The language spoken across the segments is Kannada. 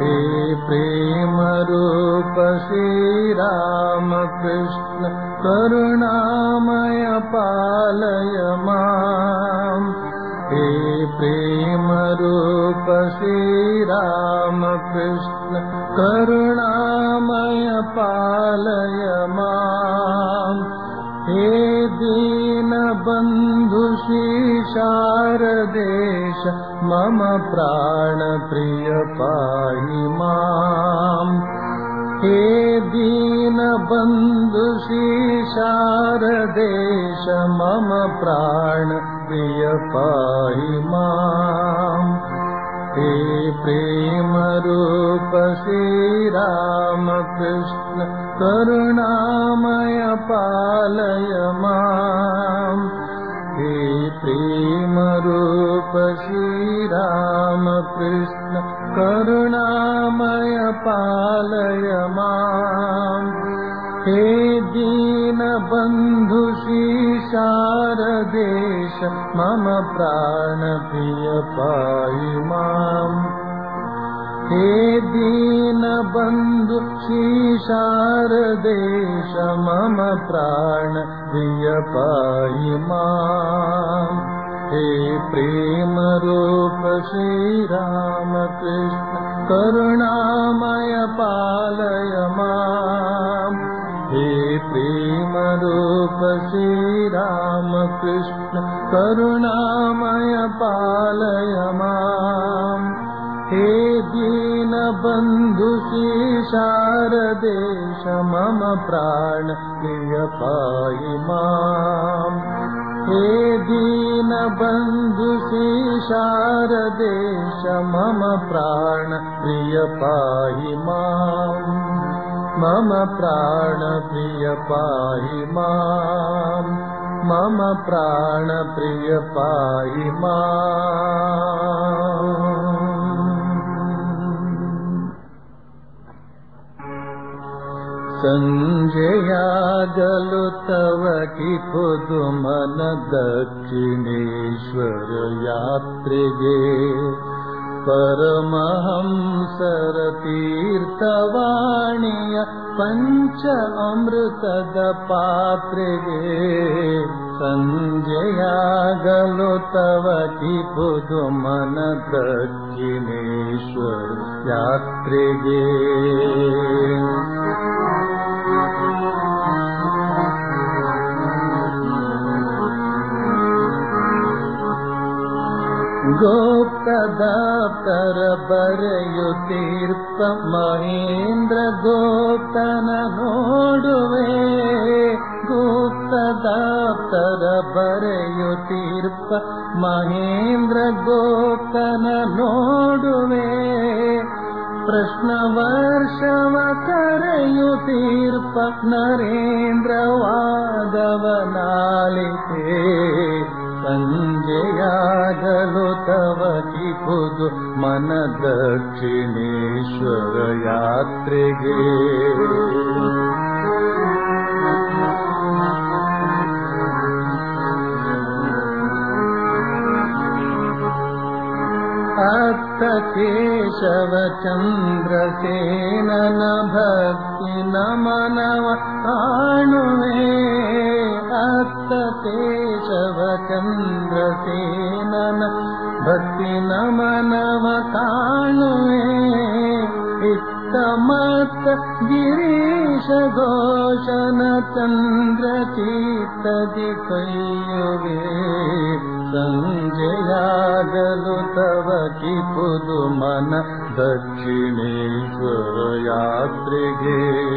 हे प्रेमरूप श्रीरामकृष्ण करुणामय पालय माम् हे प्रेमरूप श्रीरामकृष्ण करुणामय पालय माम् हे दीनबन्धु शारदेश मम प्राणप्रिय पाहि माम् हे दीनबन्धु शारदेश मम प्राणप्रिय पाहि माम् हे प्रेमरूप श्रीरामकृष्ण करुणामय पालय माम् हे प्रेमरूप श्रीरामकृष्ण करुणामय पालय माम् हे दीनबन्धु शारदेश मम प्राणप्रिय पाहि माम् हे दीनबन्धु शारदेश मम प्राणप्रिय पाहि माम् हे प्रेमरूप श्रीरामकृष्ण करुणामय पालय माम् हे प्रेमरूप श्रीरामकृष्ण करुणामय पालय माम् हे दीनबन्धु शारदेश मम प्राण प्रिय पाहि माम् हे दीनबन्धु शारदेश मम प्राण प्रिय पाहि माम् मम प्राणप्रिय पाहि माम् मम प्राणप्रिय पाहि माम् सञ्जयागलु तव कि पुदुमन दक्षिणेश्वर यात्रिगे परमहंसर तीर्थवाणीय पञ्च अमृतद पात्रिगे सञ्जयागलो तव कि पुदुमन दक्षिणेश्वर यात्रिगे गोप्तदाप्तर बರೆಯುತ್ತೀರ್ಪ ಮಹೇಂದ್ರ ಗೋಪ್ತನ ನೋಡುವೆ ಗುಪ್ತದಾಪ್ತರ ಬರೆಯುತ್ತೀರ್ಪ ಮಹೇಂದ್ರ ಗೋಪ್ತನ ನೋಡುವೆ ಪ್ರಶ್ನ ವರ್ಷವ ಕರೆಯುತ್ತೀರ್ಪ ನರೇಂದ್ರ ವಾದವನಾಲಿತೆ ಸಂಜೆಯಾಗಲು ತವ ಕಿಪುದು ಮನ ದಕ್ಷಿಣೇಶ್ವರ ಯಾತ್ರೆಗೆ ಅತ್ತ ಕೇಶವ ಚಂದ್ರಸೇನನ ಭಕ್ತಿ ನಮನವ ಕಾಣುವೆ ಅತ್ತ ಕೇಶವ ಚಂದ್ರಸೇನನ ಭಕ್ತಿ ನಮನವ ಕಾಣುವೆ ಇತ್ತ ಮತ್ತ ಗಿರೀಶ ಘೋಷನ ಚಂದ್ರ ಚೀತದಿ ಕೈಯುವೆ ಸಂಜೆಯಾಗಲು ತವ ಕಿಪುದು ಮನ ದಕ್ಷಿಣೇಶ್ವರ ಯಾತ್ರೆಗೆ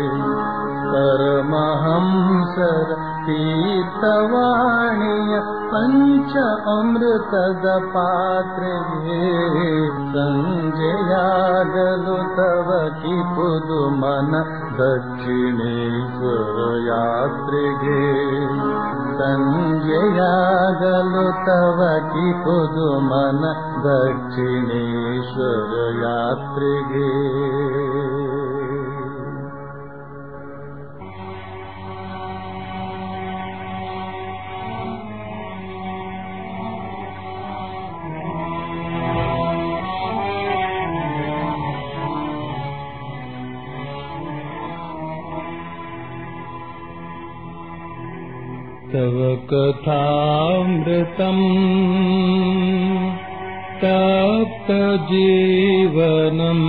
ಪರಮಹಂಸರ ತೀರ್ಥವಾಣಿಯ ಪಂಚ ಅಮೃತದ ಪಾತ್ರೆಗೆ ಸಂಜೆಯಾಗಲು ತವ ಕಿಪುದು ಮನ ದಕ್ಷಿಣೇಶ್ವರ ಯಾತ್ರೆಗೆ ಸಂಜೆಯಾಗಲು ತವ ಕಿಪುದು ಮನ ದಕ್ಷಿಣೇಶ್ವರ ಯಾತ್ರೆಗೆ तव कथामृतम् तप्तजीवनम्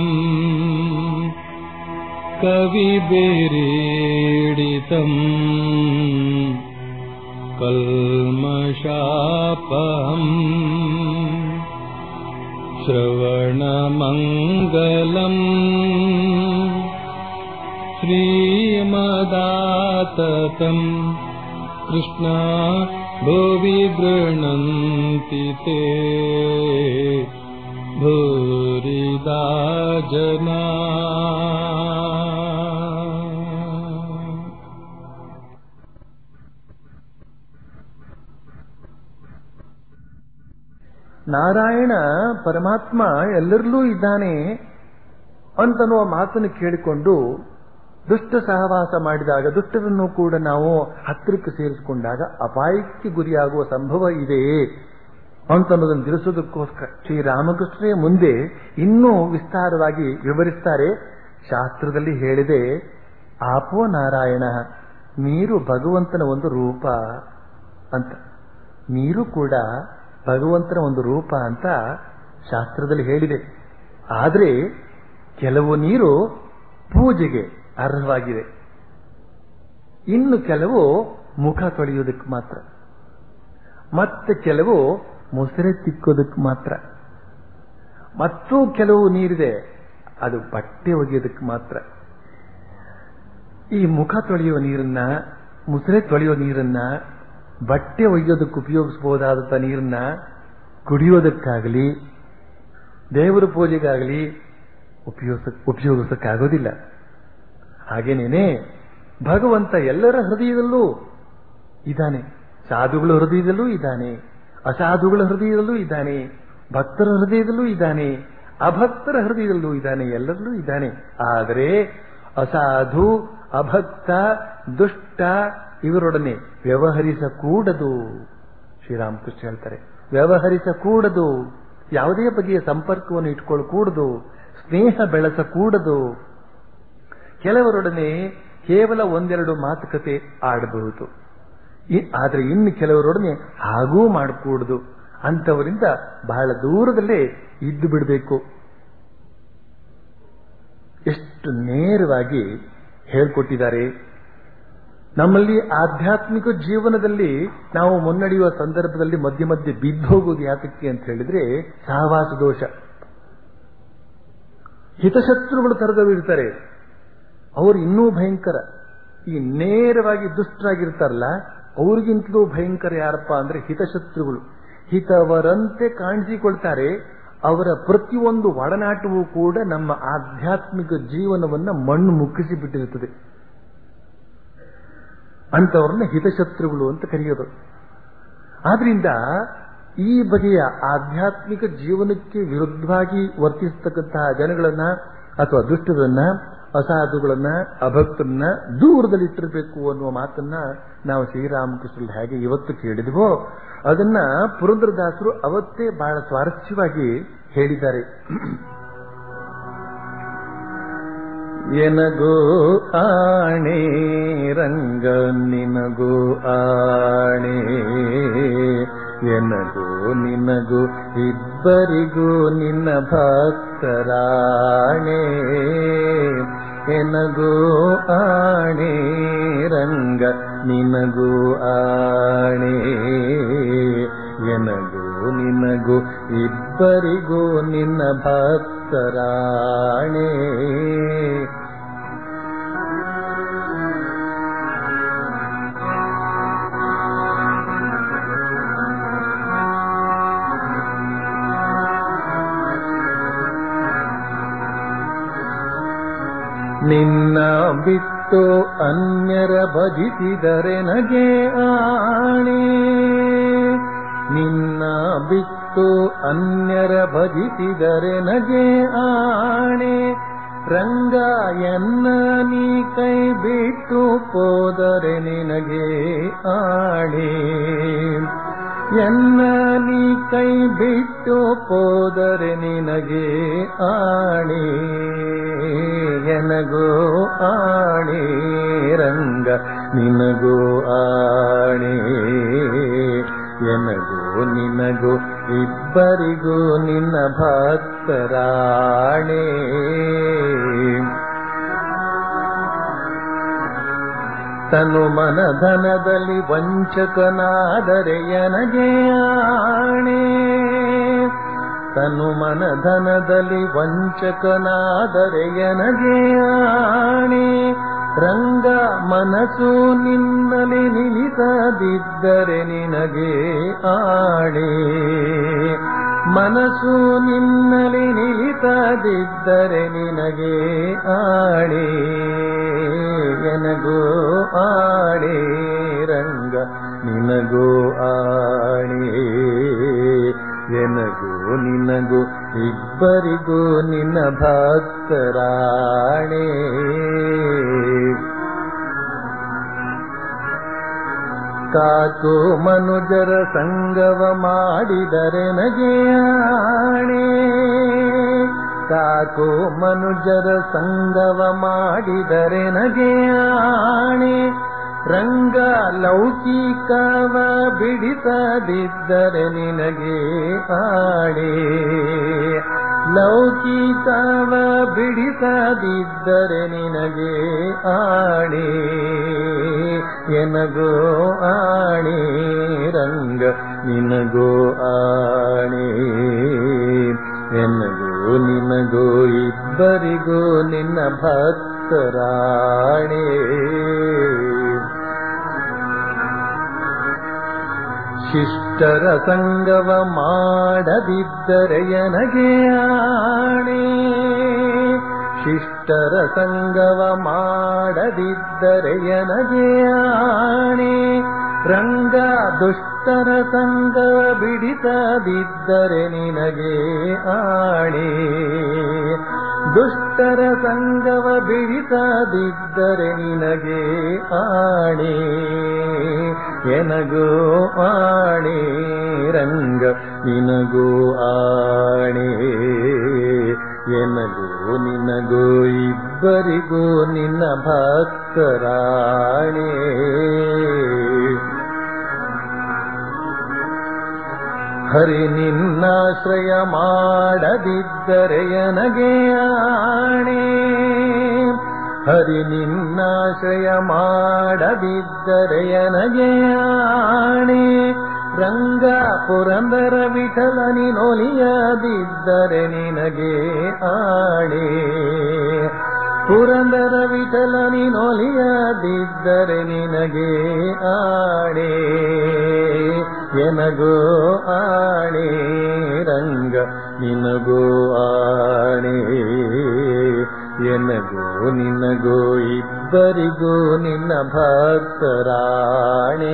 कविभिरीडितम् कल्मषापहम् श्रवणमङ्गलम् श्रीमदाततम् कृष्णा भुवि गृह्णन्ति ते भूरिदा जना ನಾರಾಯಣ ಪರಮಾತ್ಮ ಎಲ್ಲರಲ್ಲೂ ಇದ್ದಾನೆ ಅಂತನ್ನುವ ಮಾತನ್ನು ಕೇಳಿಕೊಂಡು ದುಷ್ಟ ಸಹವಾಸ ಮಾಡಿದಾಗ ದುಷ್ಟರನ್ನು ಕೂಡ ನಾವು ಹತ್ತಿರಕ್ಕೆ ಸೇರಿಸಿಕೊಂಡಾಗ ಅಪಾಯಕ್ಕೆ ಗುರಿಯಾಗುವ ಸಂಭವ ಇದೆಯೇ ಅಂತನ್ನೋದನ್ನು ತಿಳಿಸೋದಕ್ಕೋಸ್ಕರ ಶ್ರೀರಾಮಕೃಷ್ಣರೇ ಮುಂದೆ ಇನ್ನೂ ವಿಸ್ತಾರವಾಗಿ ವಿವರಿಸ್ತಾರೆ ಶಾಸ್ತ್ರದಲ್ಲಿ ಹೇಳಿದೆ ಆಪೋ ನಾರಾಯಣ ನೀರು ಭಗವಂತನ ಒಂದು ರೂಪ ಅಂತ ನೀರು ಕೂಡ ಭಗವಂತನ ಒಂದು ರೂಪ ಅಂತ ಶಾಸ್ತ್ರದಲ್ಲಿ ಹೇಳಿದೆ ಆದರೆ ಕೆಲವು ನೀರು ಪೂಜೆಗೆ ಅರ್ಹವಾಗಿದೆ ಇನ್ನು ಕೆಲವು ಮುಖ ತೊಳೆಯೋದಕ್ಕೆ ಮಾತ್ರ ಮತ್ತೆ ಕೆಲವು ಮೊಸರೆ ತಿಕ್ಕೋದಕ್ಕೆ ಮಾತ್ರ ಮತ್ತೂ ಕೆಲವು ನೀರಿದೆ ಅದು ಬಟ್ಟೆ ಒಗೆಯೋದಕ್ಕೆ ಮಾತ್ರ ಈ ಮುಖ ತೊಳೆಯುವ ನೀರನ್ನ ಮುಸರೆ ತೊಳೆಯುವ ನೀರನ್ನ ಬಟ್ಟೆ ಒಗೆಯೋದಕ್ಕೆ ಉಪಯೋಗಿಸಬಹುದಾದಂಥ ನೀರನ್ನ ಕುಡಿಯೋದಕ್ಕಾಗಲಿ ದೇವರ ಪೂಜೆಗಾಗಲಿ ಉಪಯೋಗಿಸ ಉಪಯೋಗಿಸಕ್ಕಾಗೋದಿಲ್ಲ ಹಾಗೇನೇನೆ ಭಗವಂತ ಎಲ್ಲರ ಹೃದಯದಲ್ಲೂ ಇದ್ದಾನೆ ಸಾಧುಗಳ ಹೃದಯದಲ್ಲೂ ಇದ್ದಾನೆ ಅಸಾಧುಗಳ ಹೃದಯದಲ್ಲೂ ಇದ್ದಾನೆ ಭಕ್ತರ ಹೃದಯದಲ್ಲೂ ಇದ್ದಾನೆ ಅಭಕ್ತರ ಹೃದಯದಲ್ಲೂ ಇದ್ದಾನೆ ಎಲ್ಲರಲ್ಲೂ ಇದ್ದಾನೆ ಆದರೆ ಅಸಾಧು ಅಭಕ್ತ ದುಷ್ಟ ಇವರೊಡನೆ ವ್ಯವಹರಿಸಕೂಡದು ಶ್ರೀರಾಮಕೃಷ್ಣ ಹೇಳ್ತಾರೆ ವ್ಯವಹರಿಸಕೂಡದು ಯಾವುದೇ ಬಗೆಯ ಸಂಪರ್ಕವನ್ನು ಇಟ್ಕೊಳ್ಳಕೂಡದು ಸ್ನೇಹ ಬೆಳೆಸಕೂಡದು ಕೆಲವರೊಡನೆ ಕೇವಲ ಒಂದೆರಡು ಮಾತುಕತೆ ಆಡಬಹುದು ಆದರೆ ಇನ್ನು ಕೆಲವರೊಡನೆ ಹಾಗೂ ಮಾಡಕೂಡದು ಅಂತವರಿಂದ ಬಹಳ ದೂರದಲ್ಲೇ ಇದ್ದು ಬಿಡಬೇಕು ಎಷ್ಟು ನೇರವಾಗಿ ಹೇಳ್ಕೊಟ್ಟಿದ್ದಾರೆ ನಮ್ಮಲ್ಲಿ ಆಧ್ಯಾತ್ಮಿಕ ಜೀವನದಲ್ಲಿ ನಾವು ಮುನ್ನಡೆಯುವ ಸಂದರ್ಭದಲ್ಲಿ ಮಧ್ಯೆ ಮಧ್ಯೆ ಬಿದ್ದೋಗೋದು ಯಾತಕ್ಕೆ ಅಂತ ಹೇಳಿದ್ರೆ ಸಹವಾಸ ದೋಷ ಹಿತಶತ್ರುಗಳು ತರದವಿರ್ತಾರೆ ಅವರು ಇನ್ನೂ ಭಯಂಕರ ಈ ನೇರವಾಗಿ ದುಷ್ಟರಾಗಿರ್ತಾರಲ್ಲ ಅವ್ರಿಗಿಂತಲೂ ಭಯಂಕರ ಯಾರಪ್ಪ ಅಂದ್ರೆ ಹಿತಶತ್ರುಗಳು ಹಿತವರಂತೆ ಕಾಣಿಸಿಕೊಳ್ತಾರೆ ಅವರ ಪ್ರತಿಯೊಂದು ಒಡನಾಟವೂ ಕೂಡ ನಮ್ಮ ಆಧ್ಯಾತ್ಮಿಕ ಜೀವನವನ್ನ ಮಣ್ಣು ಮುಕ್ಕಿಸಿ ಬಿಟ್ಟಿರುತ್ತದೆ ಅಂತವ್ರನ್ನ ಹಿತಶತ್ರುಗಳು ಅಂತ ಕರೆಯೋದು ಆದ್ರಿಂದ ಈ ಬಗೆಯ ಆಧ್ಯಾತ್ಮಿಕ ಜೀವನಕ್ಕೆ ವಿರುದ್ಧವಾಗಿ ವರ್ತಿಸತಕ್ಕಂತಹ ಜನಗಳನ್ನ ಅಥವಾ ದುಷ್ಟರನ್ನ ಅಸಾಧುಗಳನ್ನ ಅಭಕ್ತರನ್ನ ದೂರದಲ್ಲಿಟ್ಟಿರಬೇಕು ಅನ್ನುವ ಮಾತನ್ನ ನಾವು ಶ್ರೀರಾಮಕೃಷ್ಣ ಹೇಗೆ ಇವತ್ತು ಕೇಳಿದ್ವೋ ಅದನ್ನ ಪುರಂದ್ರದಾಸರು ಅವತ್ತೇ ಬಹಳ ಸ್ವಾರಸ್ಯವಾಗಿ ಹೇಳಿದ್ದಾರೆ ಎನಗೋ ಆಣೆ ರಂಗ ನಿನಗೋ ಆಣೆ ಎನಗೋ ನಿನಗೋ ಇಬ್ಬರಿಗೂ ನಿನ್ನ ಭಕ್ತರಾಣೆ ಎನಗೋ ಆಣೆ ರಂಗ ನಿನಗೋ ಆಣೆ ಎನಗೋ ನಿನಗೋ ಇಬ್ಬರಿಗೂ ನಿನ್ನ ಭಕ್ತರಾಣೆ ನಿನ್ನ ಬಿಟ್ಟು ಅನ್ಯರ ಭಜಿಸಿದರೆ ನಗೆ ಆಣೆ ನಿನ್ನ ಬಿಟ್ಟು ಅನ್ಯರ ಭಜಿಸಿದರೆ ನಗೆ ಆಣೆ ರಂಗ ಎನ್ನ ನೀ ಕೈ ಬಿಟ್ಟು ಹೋದರೆ ನಿನಗೆ ಆಣೆ ಎನ್ನ ನೀ ಕೈ ಬಿಟ್ಟು ಹೋದರೆ ನಿನಗೆ ಆಣೆ ಎನಗೋ ಆಣೆ ರಂಗ ನಿನಗೋ ಆಣೆ ಇಬ್ಬರಿಗೂ ನಿನ್ನ ಭಕ್ತರಾಣೆ ತನು ಮನಧನದಲ್ಲಿ ವಂಚಕನಾದರೆ ಎನಗೆ ಆಣೆ ತನು ಮನಧನದಲ್ಲಿ ವಂಚಕನಾದರೆ ಎನಗೆ ಆಣೆ ರಂಗ ಮನಸ್ಸು ನಿನ್ನಲಿ ನಿಲ್ಲಿಸದಿದ್ದರೆ ನಿನಗೆ ಆಣೆ ಮನಸ್ಸು ನಿನ್ನಲಿ ನಿಲ್ಲಿಸದಿದ್ದರೆ ನಿನಗೆ ಆಣೆ ಎನಗೋ ಆಣೆ ರಂಗ ನಿನಗೋ ಆಣೆ ಎನಗೋ ನಿನಗೋ ಇಬ್ಬರಿಗೂ ನಿನ್ನ ಭಕ್ತರಾಣೆ ಕಾಕು ಮನುಜರ ಸಂಗವ ಮಾಡಿದರೆ ನಗೆ ಆಣೆ ಕಾಕು ಮನುಜರ ಸಂಗವ ಮಾಡಿದರೆ ನಗೆ ಆಣೆ ರಂಗ ಲೌಕಿಕವ ಬಿಡಿಸದಿದ್ದರೆ ನಿನಗೆ ಆಣೆ ಲೌಕಿಕವ ಬಿಡಿಸದಿದ್ದರೆ ನಿನಗೆ ಆಣೆ ಎನಗೋ ಆಣೆ ರಂಗ ನಿನಗೋ ಆಣೆ ಎನಗೋ ನಿನಗೋ ಇಬ್ಬರಿಗೂ ನಿನ್ನ ಭಕ್ತರಾಣೆ ಶಿಷ್ಟರ ಸಂಗವ ಮಾಡದಿದ್ದರೆ ಎನಗೆ ಆಣೆ ಶಿಷ್ಟರ ಸಂಗವ ಮಾಡದಿದ್ದರೆ ಎನಗೆ ಆಣೆ ರಂಗ ದುಷ್ಟರ ಸಂಗವ ಬಿಡಿಸದಿದ್ದರೆ ನಿನಗೆ ಆಣೆ ದುಷ್ಟರ ಸಂಗವ ಬಿಡಿಸದಿದ್ದರೆ ನಿನಗೆ ಆಣೆ ಎನಗೋ ಆಣೆ ರಂಗ ನಿನಗೋ ಆಣೆ ಎನಗೋ ನಿನಗೋ ಇಬ್ಬರಿಗೂ ನಿನ್ನ ಭಕ್ತರಾಣೆ ಹರಿ ನಿನ್ನಾಶ್ರಯ ಮಾಡದಿದ್ದರೆ ಎನಗೆ ಆಣೆ ಹರಿ ನಿನ್ನಾಶ್ರಯ ಮಾಡದಿದ್ದರೆ ಎನಗೆ ಆಣೆ ರಂಗ ಪುರಂದರ ವಿಠಲನಿ ನೊಲಿಯದಿದ್ದರೆ ನಿನಗೆ ಆಣೆ ಪುರಂದರ ವಿಠಲನಿ ನೊಲಿಯದಿದ್ದರೆ ನಿನಗೆ ಆಣೆ ಎನಗೋ ಆಣೆ ರಂಗ ನಿನಗೋ ಆಣೆ ಎನಗೋ ನಿನಗೋ ಇಬ್ಬರಿಗೂ ನಿನ್ನ ಭಕ್ತರಾಣೆ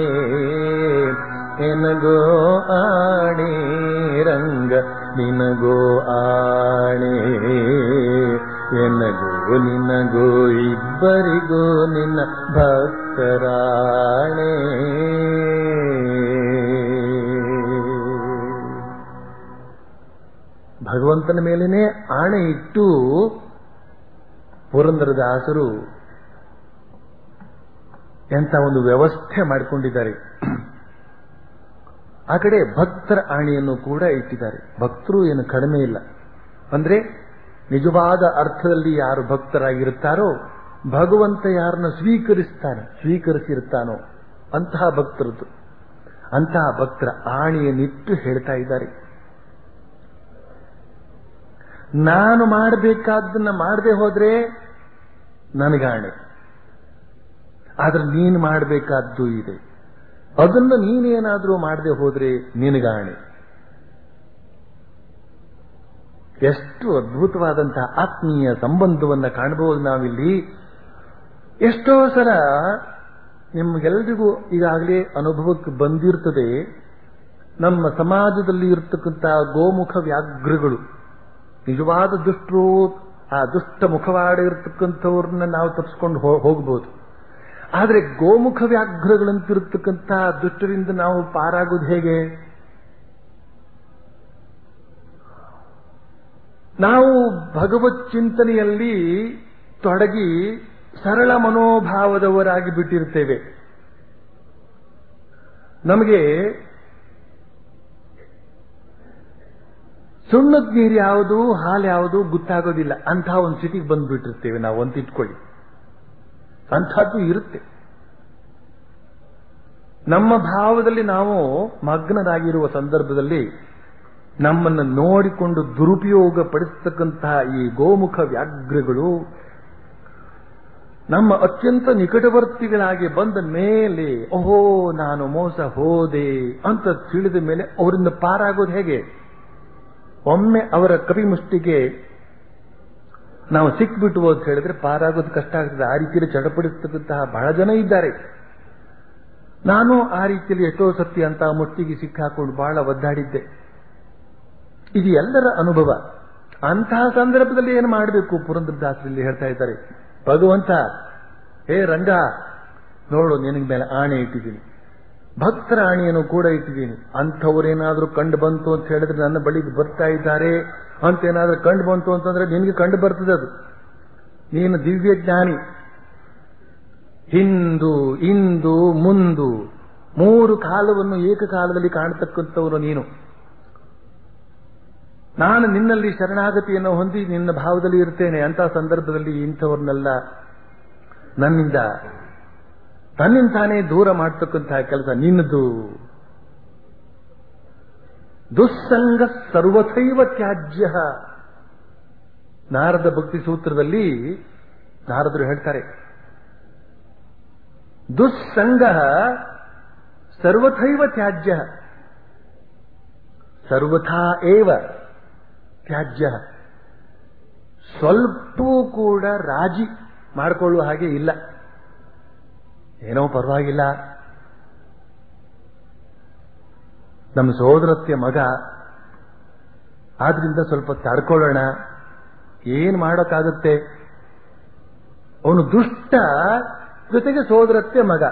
ಎನಗೋ ಆಣೆ ರಂಗ ನಿನಗೋ ಆಣೆ ಎನಗೋ ನಿನಗೋ ಇಬ್ಬರಿಗೂ ನಿನ್ನ ಭಕ್ತರಾಣೆ ಭಗವಂತನ ಮೇಲೇನೆ ಆಣೆ ಇಟ್ಟು ಪುರಂದರದಾಸರು ಎಂತ ಒಂದು ವ್ಯವಸ್ಥೆ ಮಾಡಿಕೊಂಡಿದ್ದಾರೆ ಆ ಕಡೆ ಭಕ್ತರ ಆಣೆಯನ್ನು ಕೂಡ ಇಟ್ಟಿದ್ದಾರೆ ಭಕ್ತರು ಏನು ಕಡಿಮೆ ಇಲ್ಲ ಅಂದ್ರೆ ನಿಜವಾದ ಅರ್ಥದಲ್ಲಿ ಯಾರು ಭಕ್ತರಾಗಿರುತ್ತಾರೋ ಭಗವಂತ ಯಾರನ್ನ ಸ್ವೀಕರಿಸ್ತಾನೆ ಸ್ವೀಕರಿಸಿರ್ತಾನೋ ಅಂತಹ ಭಕ್ತರದ್ದು ಅಂತಹ ಭಕ್ತರ ಆಣೆಯನ್ನಿಟ್ಟು ಹೇಳ್ತಾ ಇದ್ದಾರೆ ನಾನು ಮಾಡಬೇಕಾದ್ದನ್ನ ಮಾಡದೆ ಹೋದ್ರೆ ನನಗಾಣೆ ಆದ್ರೆ ನೀನು ಮಾಡಬೇಕಾದ್ದು ಇದೆ ಅದನ್ನು ನೀನೇನಾದ್ರೂ ಮಾಡದೆ ಹೋದ್ರೆ ನಿನಗಾಣೆ ಎಷ್ಟು ಅದ್ಭುತವಾದಂತಹ ಆತ್ಮೀಯ ಸಂಬಂಧವನ್ನ ಕಾಣಬಹುದು ನಾವಿಲ್ಲಿ ಎಷ್ಟೋ ಸಲ ನಿಮ್ಗೆಲ್ರಿಗೂ ಈಗಾಗಲೇ ಅನುಭವಕ್ಕೆ ಬಂದಿರ್ತದೆ ನಮ್ಮ ಸಮಾಜದಲ್ಲಿ ಇರತಕ್ಕಂತಹ ಗೋಮುಖ ವ್ಯಾಘ್ರಗಳು ನಿಜವಾದ ದುಷ್ಟರು ಆ ದುಷ್ಟ ಮುಖವಾಡ ಇರತಕ್ಕಂಥವ್ರನ್ನ ನಾವು ತಪ್ಪಿಸ್ಕೊಂಡು ಹೋಗಬಹುದು ಆದರೆ ಗೋಮುಖ ವ್ಯಾಘ್ರಗಳಂತಿರತಕ್ಕಂಥ ದುಷ್ಟರಿಂದ ನಾವು ಪಾರಾಗೋದು ಹೇಗೆ ನಾವು ಭಗವತ್ ಚಿಂತನೆಯಲ್ಲಿ ತೊಡಗಿ ಸರಳ ಮನೋಭಾವದವರಾಗಿ ಬಿಟ್ಟಿರ್ತೇವೆ ನಮಗೆ ಸುಣ್ಣದ ನೀರು ಯಾವುದು ಹಾಲು ಯಾವುದು ಗೊತ್ತಾಗೋದಿಲ್ಲ ಅಂಥ ಒಂದು ಸಿಟಿಗೆ ಬಂದ್ಬಿಟ್ಟಿರ್ತೇವೆ ನಾವು ಅಂತ ಇಟ್ಕೊಳ್ಳಿ ಅಂಥದ್ದು ಇರುತ್ತೆ ನಮ್ಮ ಭಾವದಲ್ಲಿ ನಾವು ಮಗ್ನರಾಗಿರುವ ಸಂದರ್ಭದಲ್ಲಿ ನಮ್ಮನ್ನು ನೋಡಿಕೊಂಡು ದುರುಪಯೋಗ ಪಡಿಸ್ತಕ್ಕಂತಹ ಈ ಗೋಮುಖ ವ್ಯಾಘ್ರಗಳು ನಮ್ಮ ಅತ್ಯಂತ ನಿಕಟವರ್ತಿಗಳಾಗಿ ಬಂದ ಮೇಲೆ ಓಹೋ ನಾನು ಮೋಸ ಹೋದೆ ಅಂತ ತಿಳಿದ ಮೇಲೆ ಅವರಿಂದ ಪಾರಾಗೋದು ಹೇಗೆ ಒಮ್ಮೆ ಅವರ ಕವಿಮುಷ್ಟಿಗೆ ನಾವು ಸಿಕ್ಬಿಟ್ಟು ಅಂತ ಹೇಳಿದ್ರೆ ಪಾರಾಗೋದು ಕಷ್ಟ ಆಗ್ತದೆ ಆ ರೀತಿಯಲ್ಲಿ ಚಡಪಡಿಸ್ತಕ್ಕಂತಹ ಬಹಳ ಜನ ಇದ್ದಾರೆ ನಾನು ಆ ರೀತಿಯಲ್ಲಿ ಎಷ್ಟೋ ಸತಿ ಅಂತ ಮುಷ್ಟಿಗೆ ಸಿಕ್ಕಾಕೊಂಡು ಬಹಳ ಒದ್ದಾಡಿದ್ದೆ ಇದು ಎಲ್ಲರ ಅನುಭವ ಅಂತಹ ಸಂದರ್ಭದಲ್ಲಿ ಏನು ಮಾಡಬೇಕು ಪುರಂದ್ರದಾಸರಲ್ಲಿ ಹೇಳ್ತಾ ಇದ್ದಾರೆ ಭಗವಂತ ಹೇ ರಂಗ ನೋಡು ನಿನಗೆ ಮೇಲೆ ಆಣೆ ಇಟ್ಟಿದ್ದೀನಿ ಭಕ್ತರ ಆಣೆಯನ್ನು ಕೂಡ ಇಟ್ಟಿದ್ದೀನಿ ಅಂಥವ್ರೇನಾದ್ರೂ ಕಂಡು ಬಂತು ಅಂತ ಹೇಳಿದ್ರೆ ನನ್ನ ಬಳಿಗೆ ಬರ್ತಾ ಇದ್ದಾರೆ ಅಂತ ಏನಾದ್ರೂ ಕಂಡು ಬಂತು ಅಂತಂದ್ರೆ ನಿನಗೆ ಕಂಡು ಬರ್ತದೆ ಅದು ನೀನು ದಿವ್ಯ ಜ್ಞಾನಿ ಹಿಂದು ಇಂದು ಮುಂದು ಮೂರು ಕಾಲವನ್ನು ಏಕಕಾಲದಲ್ಲಿ ಕಾಣತಕ್ಕಂಥವನು ನೀನು ನಾನು ನಿನ್ನಲ್ಲಿ ಶರಣಾಗತಿಯನ್ನು ಹೊಂದಿ ನಿನ್ನ ಭಾವದಲ್ಲಿ ಇರ್ತೇನೆ ಅಂತ ಸಂದರ್ಭದಲ್ಲಿ ಇಂಥವ್ರನ್ನೆಲ್ಲ ನನ್ನಿಂದ ತನ್ನಿಂದ ತಾನೇ ದೂರ ಮಾಡ್ತಕ್ಕಂತಹ ಕೆಲಸ ನಿನ್ನದು ದುಸ್ಸಂಗ ಸರ್ವಥೈವ ತ್ಯಾಜ್ಯ ನಾರದ ಭಕ್ತಿ ಸೂತ್ರದಲ್ಲಿ ನಾರದರು ಹೇಳ್ತಾರೆ ದುಸ್ಸಂಗ ಸರ್ವಥೈವ ತ್ಯಾಜ್ಯ ಸರ್ವಥಾ ಏವ ತ್ಯಾಜ್ಯ ಸ್ವಲ್ಪವೂ ಕೂಡ ರಾಜಿ ಮಾಡಿಕೊಳ್ಳುವ ಹಾಗೆ ಇಲ್ಲ ಏನೋ ಪರವಾಗಿಲ್ಲ ನಮ್ಮ ಸೋದರತ್ಯ ಮಗ ಆದ್ರಿಂದ ಸ್ವಲ್ಪ ತಡ್ಕೊಳ್ಳೋಣ ಏನ್ ಮಾಡೋಕ್ಕಾಗುತ್ತೆ ಅವನು ದುಷ್ಟ ಜೊತೆಗೆ ಸೋದರತ್ಯ ಮಗ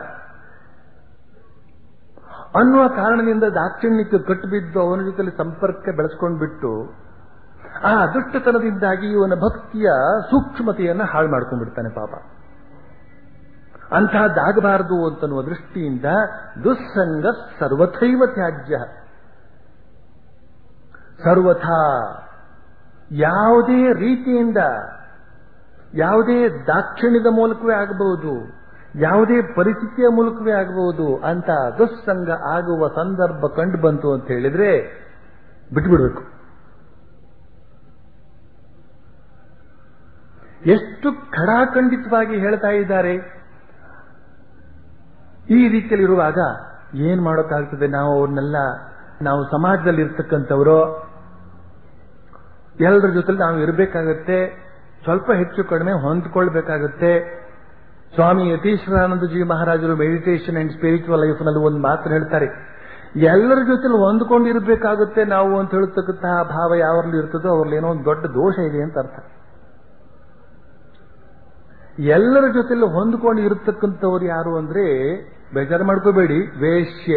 ಅನ್ನುವ ಕಾರಣದಿಂದ ದಾಕ್ಷಿಣ್ಯಕ್ಕೆ ಕಟ್ಟಿಬಿದ್ದು ಅವನ ಜೊತೆಲಿ ಸಂಪರ್ಕ ಬೆಳೆಸ್ಕೊಂಡ್ಬಿಟ್ಟು ಆ ದುಷ್ಟತನದಿಂದಾಗಿ ಇವನ ಭಕ್ತಿಯ ಸೂಕ್ಷ್ಮತೆಯನ್ನ ಹಾಳು ಮಾಡ್ಕೊಂಡ್ಬಿಡ್ತಾನೆ ಪಾಪ ಅಂತಹದ್ದಾಗಬಾರದು ಅಂತನ್ನುವ ದೃಷ್ಟಿಯಿಂದ ದುಸ್ಸಂಗ ಸರ್ವಥೈವ ತ್ಯಾಜ್ಯ ಸರ್ವಥಾ ಯಾವುದೇ ರೀತಿಯಿಂದ ಯಾವುದೇ ದಾಕ್ಷಿಣ್ಯದ ಮೂಲಕವೇ ಆಗಬಹುದು ಯಾವುದೇ ಪರಿಸ್ಥಿತಿಯ ಮೂಲಕವೇ ಆಗಬಹುದು ಅಂತ ದುಸ್ಸಂಗ ಆಗುವ ಸಂದರ್ಭ ಕಂಡು ಬಂತು ಅಂತ ಹೇಳಿದ್ರೆ ಬಿಟ್ಬಿಡ್ಬೇಕು ಎಷ್ಟು ಖಡಾಖಂಡಿತವಾಗಿ ಹೇಳ್ತಾ ಇದ್ದಾರೆ ಈ ರೀತಿಯಲ್ಲಿರುವಾಗ ಏನ್ ಮಾಡೋಕ್ಕಾಗ್ತದೆ ನಾವು ಅವ್ರನ್ನೆಲ್ಲ ನಾವು ಸಮಾಜದಲ್ಲಿ ಇರ್ತಕ್ಕಂಥವರು ಎಲ್ಲರ ಜೊತೆ ನಾವು ಇರಬೇಕಾಗತ್ತೆ ಸ್ವಲ್ಪ ಹೆಚ್ಚು ಕಡಿಮೆ ಹೊಂದ್ಕೊಳ್ಬೇಕಾಗತ್ತೆ ಸ್ವಾಮಿ ಯತೀಶ್ವರಾನಂದಜಿ ಮಹಾರಾಜರು ಮೆಡಿಟೇಷನ್ ಅಂಡ್ ಸ್ಪಿರಿಚುವಲ್ ಲೈಫ್ ನಲ್ಲಿ ಒಂದು ಮಾತು ಹೇಳ್ತಾರೆ ಎಲ್ಲರ ಜೊತೆಲಿ ಹೊಂದ್ಕೊಂಡಿರ್ಬೇಕಾಗುತ್ತೆ ನಾವು ಅಂತ ಹೇಳ್ತಕ್ಕಂತಹ ಭಾವ ಯಾವರಲ್ಲಿ ಇರ್ತದೋ ಅವ್ರಲ್ಲಿ ಏನೋ ಒಂದು ದೊಡ್ಡ ದೋಷ ಇದೆ ಅಂತ ಅರ್ಥ ಎಲ್ಲರ ಜೊತೆಲಿ ಹೊಂದ್ಕೊಂಡು ಇರತಕ್ಕಂಥವ್ರು ಯಾರು ಅಂದ್ರೆ ಬೇಜಾರು ಮಾಡ್ಕೋಬೇಡಿ ವೇಶ್ಯೆ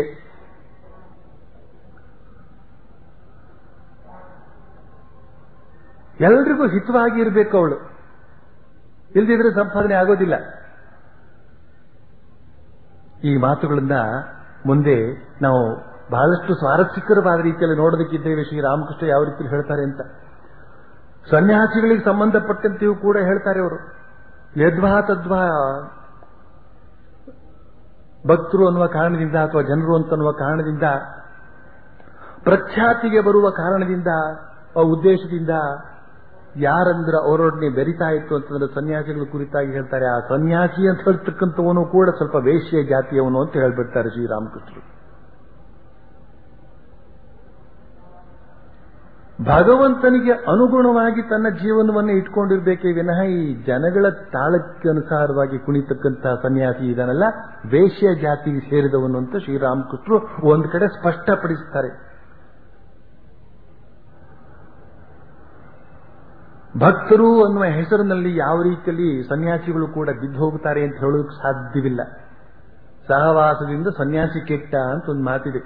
ಎಲ್ರಿಗೂ ಹಿತವಾಗಿ ಇರಬೇಕು ಅವಳು ಇಲ್ದಿದ್ರೆ ಸಂಪಾದನೆ ಆಗೋದಿಲ್ಲ ಈ ಮಾತುಗಳನ್ನ ಮುಂದೆ ನಾವು ಬಹಳಷ್ಟು ಸ್ವಾರಸ್ಯಕರವಾದ ರೀತಿಯಲ್ಲಿ ನೋಡೋದಕ್ಕಿದ್ದೇವೆ ಶ್ರೀರಾಮಕೃಷ್ಣ ಯಾವ ರೀತಿಯಲ್ಲಿ ಹೇಳ್ತಾರೆ ಅಂತ ಸನ್ಯಾಸಿಗಳಿಗೆ ಸಂಬಂಧಪಟ್ಟಂತೆಯೂ ಕೂಡ ಹೇಳ್ತಾರೆ ಅವರು ಯದ್ವಾ ತದ್ವಾ ಭಕ್ತರು ಅನ್ನುವ ಕಾರಣದಿಂದ ಅಥವಾ ಜನರು ಅಂತನ್ನುವ ಕಾರಣದಿಂದ ಪ್ರಖ್ಯಾತಿಗೆ ಬರುವ ಕಾರಣದಿಂದ ಆ ಉದ್ದೇಶದಿಂದ ಯಾರಂದ್ರೆ ಅವರೊಡನೆ ಬೆರಿತಾ ಇತ್ತು ಅಂತಂದ್ರೆ ಸನ್ಯಾಸಿಗಳ ಕುರಿತಾಗಿ ಹೇಳ್ತಾರೆ ಆ ಸನ್ಯಾಸಿ ಅಂತ ಹೇಳ್ತಕ್ಕಂಥವನು ಕೂಡ ಸ್ವಲ್ಪ ವೇಶ್ಯ ಜಾತಿಯವನು ಅಂತ ಹೇಳ್ಬಿಡ್ತಾರೆ ಶ್ರೀರಾಮಕೃಷ್ಣರು ಭಗವಂತನಿಗೆ ಅನುಗುಣವಾಗಿ ತನ್ನ ಜೀವನವನ್ನು ಇಟ್ಕೊಂಡಿರ್ಬೇಕೇ ವಿನಃ ಈ ಜನಗಳ ತಾಳಕ್ಕೆ ಅನುಸಾರವಾಗಿ ಕುಣಿತಕ್ಕಂತಹ ಸನ್ಯಾಸಿ ಇದನ್ನೆಲ್ಲ ವೇಶ್ಯ ಜಾತಿಗೆ ಸೇರಿದವನು ಅಂತ ಶ್ರೀರಾಮಕೃಷ್ಣರು ಒಂದು ಕಡೆ ಸ್ಪಷ್ಟಪಡಿಸ್ತಾರೆ ಭಕ್ತರು ಅನ್ನುವ ಹೆಸರಿನಲ್ಲಿ ಯಾವ ರೀತಿಯಲ್ಲಿ ಸನ್ಯಾಸಿಗಳು ಕೂಡ ಬಿದ್ದು ಹೋಗುತ್ತಾರೆ ಅಂತ ಹೇಳೋದಕ್ಕೆ ಸಾಧ್ಯವಿಲ್ಲ ಸಹವಾಸದಿಂದ ಸನ್ಯಾಸಿ ಕೆಟ್ಟ ಅಂತ ಒಂದು ಮಾತಿದೆ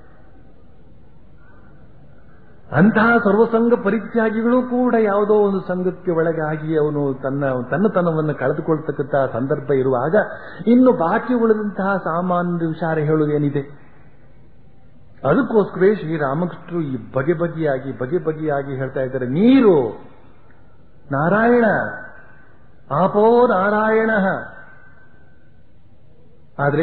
ಅಂತಹ ಸರ್ವಸಂಗ ಪರಿತ್ಯಾಗಿಗಳು ಕೂಡ ಯಾವುದೋ ಒಂದು ಸಂಘಕ್ಕೆ ಒಳಗಾಗಿ ಅವನು ತನ್ನ ತನ್ನತನವನ್ನು ಕಳೆದುಕೊಳ್ತಕ್ಕಂತಹ ಸಂದರ್ಭ ಇರುವಾಗ ಇನ್ನು ಬಾಕಿ ಉಳಿದಂತಹ ಸಾಮಾನ್ಯ ವಿಚಾರ ಹೇಳುವುದೇನಿದೆ ಅದಕ್ಕೋಸ್ಕರ ಶ್ರೀರಾಮಕೃಷ್ಣರು ಈ ಬಗೆ ಬಗೆಯಾಗಿ ಬಗೆ ಬಗೆಯಾಗಿ ಹೇಳ್ತಾ ಇದ್ದಾರೆ ನೀರು ನಾರಾಯಣ ಆಪೋ ನಾರಾಯಣ ಆದರೆ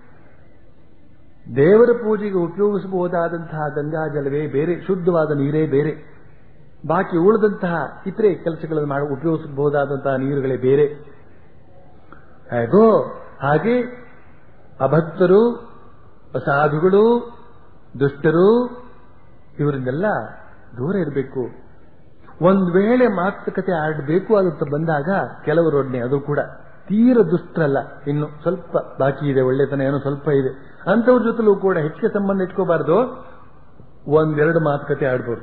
ದೇವರ ಪೂಜೆಗೆ ಉಪಯೋಗಿಸಬಹುದಾದಂತಹ ಗಂಗಾಜಲವೇ ಬೇರೆ ಶುದ್ಧವಾದ ನೀರೇ ಬೇರೆ ಬಾಕಿ ಉಳಿದಂತಹ ಇತರೆ ಕೆಲಸಗಳನ್ನು ಮಾಡಿ ಉಪಯೋಗಿಸಬಹುದಾದಂತಹ ನೀರುಗಳೇ ಬೇರೆ ಹೇಗೋ ಹಾಗೆ ಅಭಕ್ತರು ಅಸಾಧುಗಳು ದುಷ್ಟರು ಇವರಿಂದೆಲ್ಲ ದೂರ ಇರಬೇಕು ಒಂದ್ ವೇಳೆ ಮಾತುಕತೆ ಆಡಬೇಕು ಅಂತ ಬಂದಾಗ ಕೆಲವರೊಡನೆ ಅದು ಕೂಡ ತೀರ ದುಷ್ಟರಲ್ಲ ಇನ್ನು ಸ್ವಲ್ಪ ಬಾಕಿ ಇದೆ ಒಳ್ಳೆತನ ಏನೋ ಸ್ವಲ್ಪ ಇದೆ ಅಂತವ್ರ ಜೊತೆಲೂ ಕೂಡ ಹೆಚ್ಚಿಗೆ ಸಂಬಂಧ ಇಟ್ಕೋಬಾರ್ದು ಒಂದೆರಡು ಮಾತುಕತೆ ಆಡ್ಬೋದು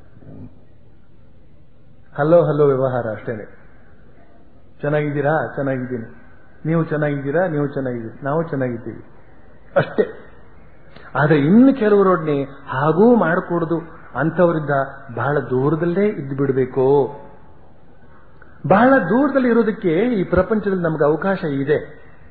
ಹಲೋ ಹಲೋ ವ್ಯವಹಾರ ಅಷ್ಟೇನೆ ಚೆನ್ನಾಗಿದ್ದೀರಾ ಚೆನ್ನಾಗಿದ್ದೀನಿ ನೀವು ಚೆನ್ನಾಗಿದ್ದೀರಾ ನೀವು ಚೆನ್ನಾಗಿದ್ದೀರಿ ನಾವು ಚೆನ್ನಾಗಿದ್ದೀವಿ ಅಷ್ಟೇ ಆದ್ರೆ ಇನ್ನು ಕೆಲವರೊಡನೆ ಹಾಗೂ ಮಾಡಕೂಡದು ಅಂಥವರಿಂದ ಬಹಳ ದೂರದಲ್ಲೇ ಇದ್ದು ಬಿಡಬೇಕು ಬಹಳ ದೂರದಲ್ಲಿ ಇರೋದಕ್ಕೆ ಈ ಪ್ರಪಂಚದಲ್ಲಿ ನಮಗೆ ಅವಕಾಶ ಇದೆ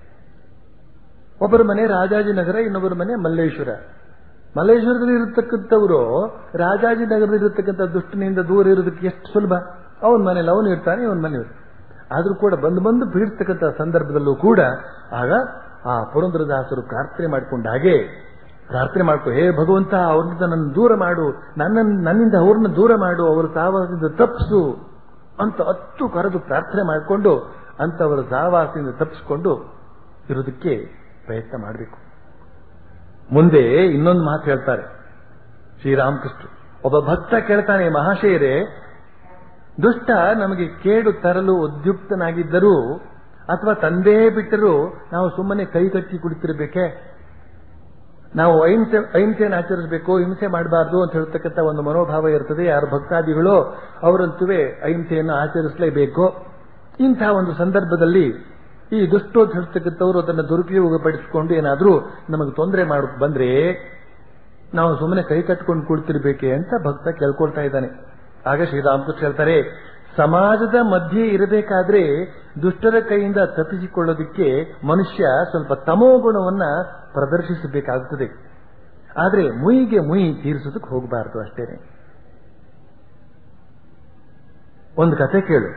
ಒಬ್ಬರ ಮನೆ ರಾಜಾಜಿನಗರ ಇನ್ನೊಬ್ಬರ ಮನೆ ಮಲ್ಲೇಶ್ವರ ಮಲ್ಲೇಶ್ವರದಲ್ಲಿ ಇರತಕ್ಕಂಥವರು ರಾಜಾಜಿನಗರದಲ್ಲಿ ಇರತಕ್ಕಂಥ ದುಷ್ಟನಿಂದ ದೂರ ಇರೋದಕ್ಕೆ ಎಷ್ಟು ಸುಲಭ ಅವನ ಮನೇಲಿ ಅವನು ಇರ್ತಾನೆ ಇವನ್ ಮನೆ ಆದ್ರೂ ಕೂಡ ಬಂದು ಬಂದು ಬೀಳ್ತಕ್ಕಂಥ ಸಂದರ್ಭದಲ್ಲೂ ಕೂಡ ಆಗ ಆ ಪುರಂದ್ರದಾಸರು ಪ್ರಾರ್ಥನೆ ಮಾಡಿಕೊಂಡ ಹಾಗೆ ಪ್ರಾರ್ಥನೆ ಮಾಡ್ಕೊ ಹೇ ಭಗವಂತ ಅವ್ರನ್ನ ನನ್ನ ದೂರ ಮಾಡು ನನ್ನ ನನ್ನಿಂದ ಅವ್ರನ್ನ ದೂರ ಮಾಡು ಅವರ ಸಾವಾಸದಿಂದ ತಪ್ಪಿಸು ಅಂತ ಹತ್ತು ಕರೆದು ಪ್ರಾರ್ಥನೆ ಮಾಡಿಕೊಂಡು ಅಂತವರ ಸಾವಾಸದಿಂದ ತಪ್ಪಿಸಿಕೊಂಡು ಇರೋದಕ್ಕೆ ಪ್ರಯತ್ನ ಮಾಡಬೇಕು ಮುಂದೆ ಇನ್ನೊಂದು ಮಾತು ಹೇಳ್ತಾರೆ ಶ್ರೀರಾಮಕೃಷ್ಣ ಒಬ್ಬ ಭಕ್ತ ಕೇಳ್ತಾನೆ ಮಹಾಶಯರೇ ದುಷ್ಟ ನಮಗೆ ಕೇಡು ತರಲು ಉದ್ಯುಕ್ತನಾಗಿದ್ದರೂ ಅಥವಾ ತಂದೇ ಬಿಟ್ಟರೂ ನಾವು ಸುಮ್ಮನೆ ಕೈ ಕಟ್ಟಿ ಕುಳಿತಿರ್ಬೇಕೆ ನಾವು ಅಹಿಂಸೆ ಅಹಿಂಸೆಯನ್ನು ಆಚರಿಸಬೇಕು ಹಿಂಸೆ ಮಾಡಬಾರ್ದು ಅಂತ ಹೇಳ್ತಕ್ಕಂಥ ಒಂದು ಮನೋಭಾವ ಇರ್ತದೆ ಯಾರು ಭಕ್ತಾದಿಗಳು ಅವರಂತುವೇ ಅಹಿಂಸೆಯನ್ನು ಆಚರಿಸಲೇಬೇಕು ಇಂತಹ ಒಂದು ಸಂದರ್ಭದಲ್ಲಿ ಈ ದುಷ್ಟೋತ್ ಹೇಳ್ತಕ್ಕಂಥವ್ರು ಅದನ್ನು ದುರುಪಯೋಗಪಡಿಸಿಕೊಂಡು ಏನಾದರೂ ನಮಗೆ ತೊಂದರೆ ಮಾಡ ಬಂದ್ರೆ ನಾವು ಸುಮ್ಮನೆ ಕೈ ಕಟ್ಕೊಂಡು ಕುಳಿತಿರ್ಬೇಕೆ ಅಂತ ಭಕ್ತ ಕೇಳ್ಕೊಳ್ತಾ ಇದ್ದಾನೆ ಆಗ ಶ್ರೀರಾಮಕೃಷ್ಣ ಹೇಳ್ತಾರೆ ಸಮಾಜದ ಮಧ್ಯೆ ಇರಬೇಕಾದ್ರೆ ದುಷ್ಟರ ಕೈಯಿಂದ ತಪ್ಪಿಸಿಕೊಳ್ಳೋದಕ್ಕೆ ಮನುಷ್ಯ ಸ್ವಲ್ಪ ತಮೋಗುಣವನ್ನ ಪ್ರದರ್ಶಿಸಬೇಕಾಗುತ್ತದೆ ಆದ್ರೆ ಮುಯಿಗೆ ಮುಯಿ ತೀರಿಸೋದಕ್ಕೆ ಹೋಗಬಾರದು ಅಷ್ಟೇನೆ ಒಂದು ಕತೆ ಕೇಳು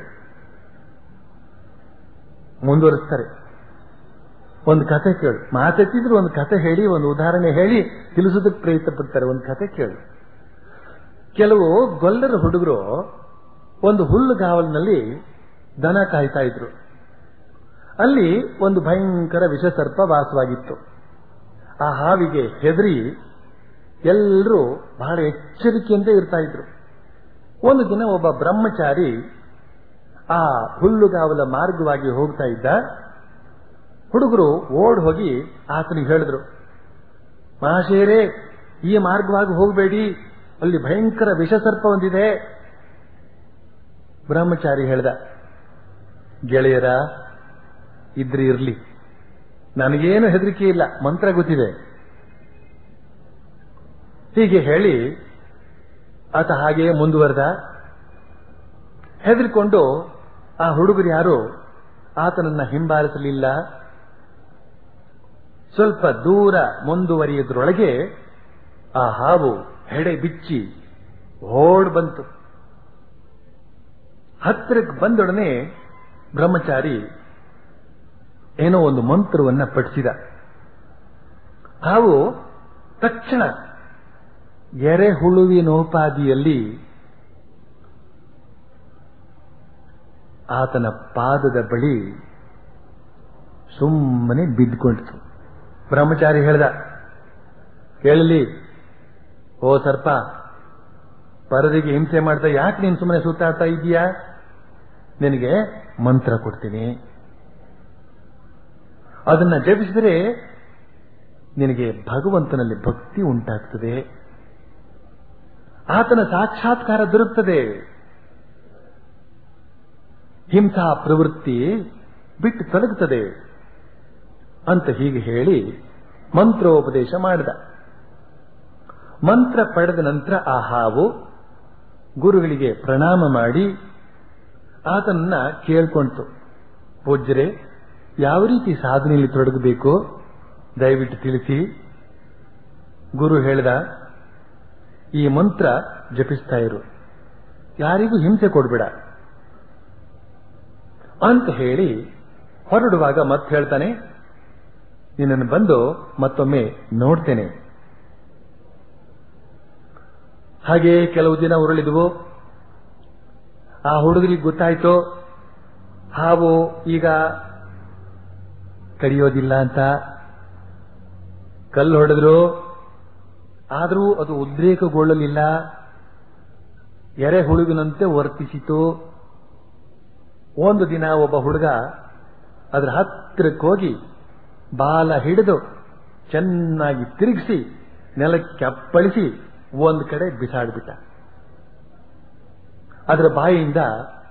ಮುಂದುವರಿಸ್ತಾರೆ ಒಂದು ಕತೆ ಕೇಳು ಮಾತೆತ್ತಿದ್ರು ಒಂದು ಕತೆ ಹೇಳಿ ಒಂದು ಉದಾಹರಣೆ ಹೇಳಿ ತಿಳಿಸೋದಕ್ಕೆ ಪ್ರಯತ್ನ ಪಡ್ತಾರೆ ಒಂದು ಕತೆ ಕೇಳು ಕೆಲವು ಗೊಲ್ಲರ ಹುಡುಗರು ಒಂದು ಹುಲ್ಲುಗಾವಲಿನಲ್ಲಿ ದನ ಕಾಯ್ತಾ ಇದ್ರು ಅಲ್ಲಿ ಒಂದು ಭಯಂಕರ ವಿಷಸರ್ಪ ವಾಸವಾಗಿತ್ತು ಆ ಹಾವಿಗೆ ಹೆದರಿ ಎಲ್ಲರೂ ಬಹಳ ಎಚ್ಚರಿಕೆಯಿಂದ ಇರ್ತಾ ಇದ್ರು ಒಂದು ದಿನ ಒಬ್ಬ ಬ್ರಹ್ಮಚಾರಿ ಆ ಹುಲ್ಲುಗಾವಲ ಮಾರ್ಗವಾಗಿ ಹೋಗ್ತಾ ಇದ್ದ ಹುಡುಗರು ಓಡ್ ಹೋಗಿ ಆತನಿಗೆ ಹೇಳಿದ್ರು ಮಹಾಶೇರೆ ಈ ಮಾರ್ಗವಾಗಿ ಹೋಗಬೇಡಿ ಅಲ್ಲಿ ಭಯಂಕರ ವಿಷಸರ್ಪ ಒಂದಿದೆ ಬ್ರಹ್ಮಚಾರಿ ಹೇಳ್ದ ಗೆಳೆಯರ ಇದ್ರೆ ಇರ್ಲಿ ನನಗೇನು ಹೆದರಿಕೆ ಇಲ್ಲ ಮಂತ್ರ ಗೊತ್ತಿದೆ ಹೀಗೆ ಹೇಳಿ ಆತ ಹಾಗೆಯೇ ಮುಂದುವರೆದ ಹೆದರಿಕೊಂಡು ಆ ಹುಡುಗರು ಯಾರು ಆತನನ್ನ ಹಿಂಬಾಲಿಸಲಿಲ್ಲ ಸ್ವಲ್ಪ ದೂರ ಮುಂದುವರಿಯೋದ್ರೊಳಗೆ ಆ ಹಾವು ಹೆಡೆ ಬಿಚ್ಚಿ ಓಡ್ ಬಂತು ಹತ್ತಿರಕ್ಕೆ ಬಂದೊಡನೆ ಬ್ರಹ್ಮಚಾರಿ ಏನೋ ಒಂದು ಮಂತ್ರವನ್ನ ಪಠಿಸಿದ ಹಾವು ತಕ್ಷಣ ಎರೆಹುಳುವಿನೋಪಾದಿಯಲ್ಲಿ ಆತನ ಪಾದದ ಬಳಿ ಸುಮ್ಮನೆ ಬಿದ್ದುಕೊಂಡಿತು ಬ್ರಹ್ಮಚಾರಿ ಹೇಳ್ದ ಕೇಳಲಿ ಓ ಸರ್ಪ ಪರದಿಗೆ ಹಿಂಸೆ ಮಾಡ್ತಾ ಯಾಕೆ ನೀನು ಸುಮ್ಮನೆ ಸುತ್ತಾಡ್ತಾ ಇದೀಯಾ ನಿನಗೆ ಮಂತ್ರ ಕೊಡ್ತೀನಿ ಅದನ್ನ ಜಪಿಸಿದರೆ ನಿನಗೆ ಭಗವಂತನಲ್ಲಿ ಭಕ್ತಿ ಉಂಟಾಗ್ತದೆ ಆತನ ಸಾಕ್ಷಾತ್ಕಾರ ದೊರಕುತ್ತದೆ ಹಿಂಸಾ ಪ್ರವೃತ್ತಿ ಬಿಟ್ಟು ತೊಲಗುತ್ತದೆ ಅಂತ ಹೀಗೆ ಹೇಳಿ ಮಂತ್ರೋಪದೇಶ ಮಾಡಿದ ಮಂತ್ರ ಪಡೆದ ನಂತರ ಆ ಹಾವು ಗುರುಗಳಿಗೆ ಪ್ರಣಾಮ ಮಾಡಿ ಆತನನ್ನ ಕೇಳ್ಕೊಂತು ಪೂಜ್ಯರೆ ಯಾವ ರೀತಿ ಸಾಧನೆಯಲ್ಲಿ ತೊಡಗಬೇಕು ದಯವಿಟ್ಟು ತಿಳಿಸಿ ಗುರು ಹೇಳಿದ ಈ ಮಂತ್ರ ಜಪಿಸ್ತಾ ಇರು ಯಾರಿಗೂ ಹಿಂಸೆ ಕೊಡ್ಬೇಡ ಅಂತ ಹೇಳಿ ಹೊರಡುವಾಗ ಮತ್ತೆ ಹೇಳ್ತಾನೆ ನಿನ್ನನ್ನು ಬಂದು ಮತ್ತೊಮ್ಮೆ ನೋಡ್ತೇನೆ ಹಾಗೆ ಕೆಲವು ದಿನ ಉರುಳಿದ್ವು ಆ ಹುಡುಗರಿಗೆ ಗೊತ್ತಾಯ್ತು ಹಾವು ಈಗ ಕಡಿಯೋದಿಲ್ಲ ಅಂತ ಕಲ್ಲು ಹೊಡೆದ್ರು ಆದರೂ ಅದು ಉದ್ರೇಕಗೊಳ್ಳಲಿಲ್ಲ ಎರೆ ಹುಳುವಿನಂತೆ ವರ್ತಿಸಿತು ಒಂದು ದಿನ ಒಬ್ಬ ಹುಡುಗ ಅದರ ಹತ್ತಿರಕ್ಕೆ ಹೋಗಿ ಬಾಲ ಹಿಡಿದು ಚೆನ್ನಾಗಿ ತಿರುಗಿಸಿ ನೆಲಕ್ಕೆ ಅಪ್ಪಳಿಸಿ ಒಂದು ಕಡೆ ಬಿಸಾಡ್ಬಿಟ್ಟ ಅದರ ಬಾಯಿಯಿಂದ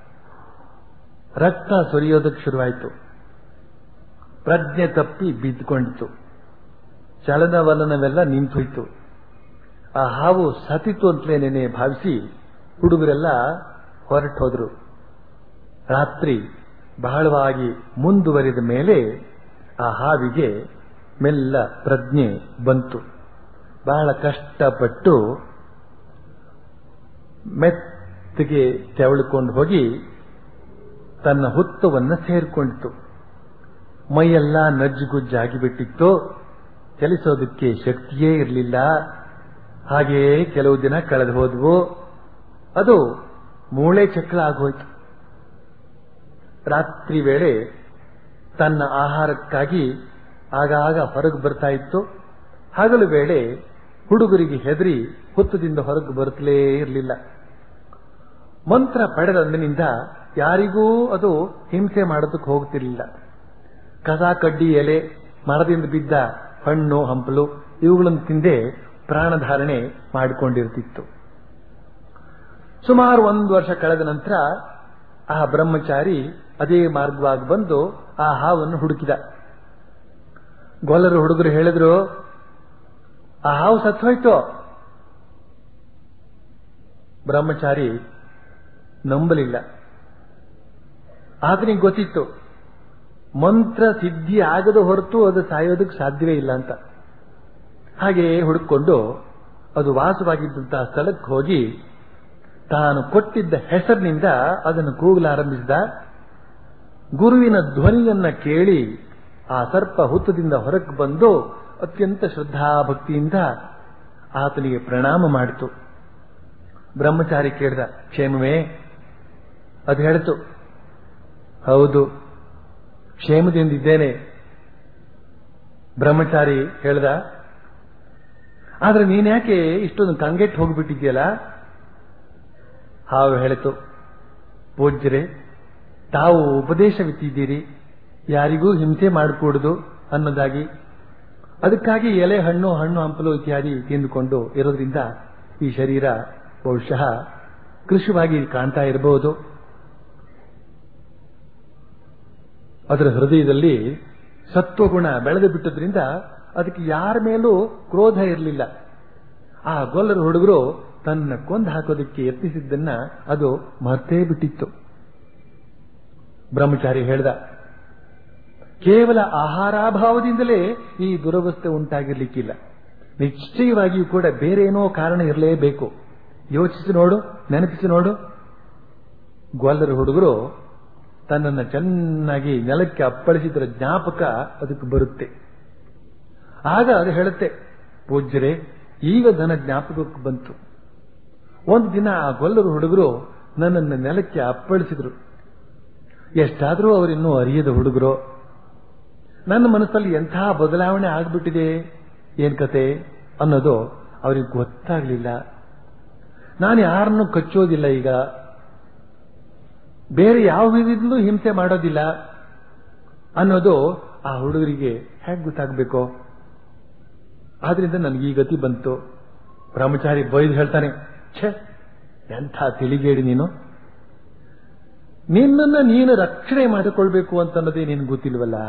ರಕ್ತ ಸುರಿಯೋದಕ್ಕೆ ಶುರುವಾಯಿತು ಪ್ರಜ್ಞೆ ತಪ್ಪಿ ಬಿದ್ದುಕೊಂಡಿತು ಚಲನವಲನವೆಲ್ಲ ನಿಂತೋಯ್ತು ಆ ಹಾವು ಸತಿತು ಅಂತಲೇನೇನೆ ಭಾವಿಸಿ ಹುಡುಗರೆಲ್ಲ ಹೊರಟು ಹೋದ್ರು ರಾತ್ರಿ ಬಹಳವಾಗಿ ಮುಂದುವರಿದ ಮೇಲೆ ಆ ಹಾವಿಗೆ ಮೆಲ್ಲ ಪ್ರಜ್ಞೆ ಬಂತು ಬಹಳ ಕಷ್ಟಪಟ್ಟು ಮೆತ್ತಗೆ ತೆವಳಿಕೊಂಡು ಹೋಗಿ ತನ್ನ ಹುತ್ತವನ್ನು ಸೇರಿಕೊಂಡಿತು ಮೈಯೆಲ್ಲ ನಜ್ಜುಗುಜ್ಜಾಗಿ ಬಿಟ್ಟಿತ್ತು ಚಲಿಸೋದಕ್ಕೆ ಶಕ್ತಿಯೇ ಇರಲಿಲ್ಲ ಹಾಗೆಯೇ ಕೆಲವು ದಿನ ಕಳೆದು ಹೋದ್ವು ಅದು ಮೂಳೆ ಚಕ್ರ ಆಗೋಯ್ತು ರಾತ್ರಿ ವೇಳೆ ತನ್ನ ಆಹಾರಕ್ಕಾಗಿ ಆಗಾಗ ಹೊರಗೆ ಬರ್ತಾ ಇತ್ತು ಹಗಲು ವೇಳೆ ಹುಡುಗರಿಗೆ ಹೆದರಿ ಹುತ್ತದಿಂದ ಹೊರಗೆ ಬರುತ್ತಲೇ ಇರಲಿಲ್ಲ ಮಂತ್ರ ಪಡೆದಂದಿನಿಂದ ಯಾರಿಗೂ ಅದು ಹಿಂಸೆ ಮಾಡೋದಕ್ಕೆ ಹೋಗ್ತಿರ್ಲಿಲ್ಲ ಕಸ ಕಡ್ಡಿ ಎಲೆ ಮರದಿಂದ ಬಿದ್ದ ಹಣ್ಣು ಹಂಪಲು ಇವುಗಳನ್ನು ತಿಂದೇ ಪ್ರಾಣಧಾರಣೆ ಮಾಡಿಕೊಂಡಿರ್ತಿತ್ತು ಸುಮಾರು ಒಂದು ವರ್ಷ ಕಳೆದ ನಂತರ ಆ ಬ್ರಹ್ಮಚಾರಿ ಅದೇ ಮಾರ್ಗವಾಗಿ ಬಂದು ಆ ಹಾವನ್ನು ಹುಡುಕಿದ ಗೊಲ್ಲರು ಹುಡುಗರು ಹೇಳಿದ್ರು ಆ ಹಾವು ಸತ್ತೋಯ್ತು ಬ್ರಹ್ಮಚಾರಿ ನಂಬಲಿಲ್ಲ ಆತನಿಗೆ ಗೊತ್ತಿತ್ತು ಮಂತ್ರ ಸಿದ್ಧಿ ಆಗದ ಹೊರತು ಅದು ಸಾಯೋದಕ್ಕೆ ಸಾಧ್ಯವೇ ಇಲ್ಲ ಅಂತ ಹಾಗೆಯೇ ಹುಡುಕೊಂಡು ಅದು ವಾಸವಾಗಿದ್ದಂತಹ ಸ್ಥಳಕ್ಕೆ ಹೋಗಿ ತಾನು ಕೊಟ್ಟಿದ್ದ ಹೆಸರಿನಿಂದ ಅದನ್ನು ಕೂಗಲಾರಂಭಿಸಿದ ಗುರುವಿನ ಧ್ವನಿಯನ್ನ ಕೇಳಿ ಆ ಸರ್ಪ ಹುತ್ತದಿಂದ ಹೊರಕ್ಕೆ ಬಂದು ಅತ್ಯಂತ ಶ್ರದ್ಧಾಭಕ್ತಿಯಿಂದ ಆತನಿಗೆ ಪ್ರಣಾಮ ಮಾಡಿತು ಬ್ರಹ್ಮಚಾರಿ ಕೇಳಿದ ಕ್ಷೇಮವೇ ಅದು ಹೇಳಿತು ಹೌದು ಕ್ಷೇಮದಿಂದಿದ್ದೇನೆ ಬ್ರಹ್ಮಚಾರಿ ಹೇಳ್ದ ಆದ್ರೆ ನೀನ್ಯಾಕೆ ಇಷ್ಟೊಂದು ಕಂಗೆಟ್ಟು ಹೋಗ್ಬಿಟ್ಟಿದ್ಯಲ್ಲ ಹಾವು ಹೇಳಿತು ಪೂಜ್ಯರೇ ತಾವು ಉಪದೇಶವಿತ್ತಿದ್ದೀರಿ ಯಾರಿಗೂ ಹಿಂಸೆ ಮಾಡಿಕೊಡುದು ಅನ್ನೋದಾಗಿ ಅದಕ್ಕಾಗಿ ಎಲೆ ಹಣ್ಣು ಹಣ್ಣು ಹಂಪಲು ಇತ್ಯಾದಿ ತಿಂದುಕೊಂಡು ಇರೋದ್ರಿಂದ ಈ ಶರೀರ ಬಹುಶಃ ಕೃಷಿವಾಗಿ ಕಾಣ್ತಾ ಇರಬಹುದು ಅದರ ಹೃದಯದಲ್ಲಿ ಸತ್ವಗುಣ ಬೆಳೆದು ಬಿಟ್ಟದ್ರಿಂದ ಅದಕ್ಕೆ ಯಾರ ಮೇಲೂ ಕ್ರೋಧ ಇರಲಿಲ್ಲ ಆ ಗೊಲ್ಲರ ಹುಡುಗರು ತನ್ನ ಕೊಂದು ಹಾಕೋದಕ್ಕೆ ಯತ್ನಿಸಿದ್ದನ್ನ ಅದು ಮರ್ತೇ ಬಿಟ್ಟಿತ್ತು ಬ್ರಹ್ಮಚಾರಿ ಹೇಳ್ದ ಕೇವಲ ಆಹಾರಾಭಾವದಿಂದಲೇ ಈ ದುರವಸ್ಥೆ ಉಂಟಾಗಿರ್ಲಿಕ್ಕಿಲ್ಲ ನಿಶ್ಚಯವಾಗಿಯೂ ಕೂಡ ಬೇರೆ ಏನೋ ಕಾರಣ ಇರಲೇಬೇಕು ಯೋಚಿಸಿ ನೋಡು ನೆನಪಿಸಿ ನೋಡು ಗ್ವಾಲರ ಹುಡುಗರು ತನ್ನನ್ನು ಚೆನ್ನಾಗಿ ನೆಲಕ್ಕೆ ಅಪ್ಪಳಿಸಿದ್ರ ಜ್ಞಾಪಕ ಅದಕ್ಕೆ ಬರುತ್ತೆ ಆಗ ಅದು ಹೇಳುತ್ತೆ ಪೂಜ್ಯರೇ ಈಗ ನನ್ನ ಜ್ಞಾಪಕಕ್ಕೆ ಬಂತು ಒಂದು ದಿನ ಆ ಗೊಲ್ಲರು ಹುಡುಗರು ನನ್ನನ್ನು ನೆಲಕ್ಕೆ ಅಪ್ಪಳಿಸಿದ್ರು ಎಷ್ಟಾದರೂ ಅವರಿನ್ನೂ ಅರಿಯದ ಹುಡುಗರು ನನ್ನ ಮನಸ್ಸಲ್ಲಿ ಎಂಥ ಬದಲಾವಣೆ ಆಗ್ಬಿಟ್ಟಿದೆ ಏನ್ ಕತೆ ಅನ್ನೋದು ಅವ್ರಿಗೆ ಗೊತ್ತಾಗ್ಲಿಲ್ಲ ನಾನು ಯಾರನ್ನು ಕಚ್ಚೋದಿಲ್ಲ ಈಗ ಬೇರೆ ಯಾವ ವಿಧದಲ್ಲೂ ಹಿಂಸೆ ಮಾಡೋದಿಲ್ಲ ಅನ್ನೋದು ಆ ಹುಡುಗರಿಗೆ ಹೇಗೆ ಗೊತ್ತಾಗಬೇಕು ಆದ್ರಿಂದ ನನಗೆ ಈ ಗತಿ ಬಂತು ಬ್ರಹ್ಮಚಾರಿ ಬೈದು ಹೇಳ್ತಾನೆ ಛೇ ಎಂಥ ತಿಳಿಗೇಡಿ ನೀನು ನಿನ್ನನ್ನ ನೀನು ರಕ್ಷಣೆ ಮಾಡಿಕೊಳ್ಬೇಕು ಅಂತ ಅನ್ನೋದೇ ನಿನ್ಗೆ ಗೊತ್ತಿಲ್ವಲ್ಲ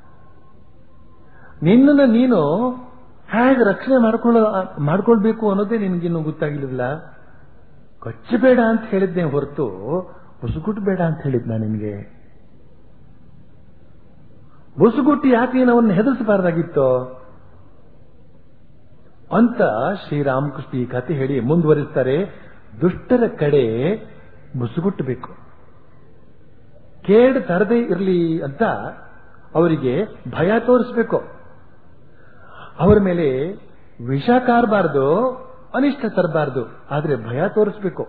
ನಿನ್ನನ್ನ ನೀನು ಹೇಗೆ ರಕ್ಷಣೆ ಮಾಡ್ಕೊಳ್ಳ ಮಾಡ್ಕೊಳ್ಬೇಕು ಅನ್ನೋದೇ ನಿನ್ಗಿನ್ನೂ ಗೊತ್ತಾಗಿಲ್ಲ ಕಚ್ಚಬೇಡ ಅಂತ ಹೇಳಿದ್ದೆ ಹೊರತು ಬುಸುಗುಟ್ಟಬೇಡ ಅಂತ ಹೇಳಿದ್ನ ನಿನ್ಗೆ ಬುಸುಗುಟ್ಟಿ ಯಾಕೆ ನೀನು ಅವನ್ನ ಹೆದರಿಸಬಾರ್ದಾಗಿತ್ತೋ ಅಂತ ಶ್ರೀರಾಮಕೃಷ್ಣ ಈ ಕಥೆ ಹೇಳಿ ಮುಂದುವರಿಸ್ತಾರೆ ದುಷ್ಟರ ಕಡೆ ಮುಸುಗುಟ್ಟಬೇಕು ಕೇಡು ತರದೇ ಇರಲಿ ಅಂತ ಅವರಿಗೆ ಭಯ ತೋರಿಸ್ಬೇಕು ಅವರ ಮೇಲೆ ವಿಷ ಕಾರಬಾರ್ದು ಅನಿಷ್ಟ ತರಬಾರ್ದು ಆದ್ರೆ ಭಯ ತೋರಿಸ್ಬೇಕು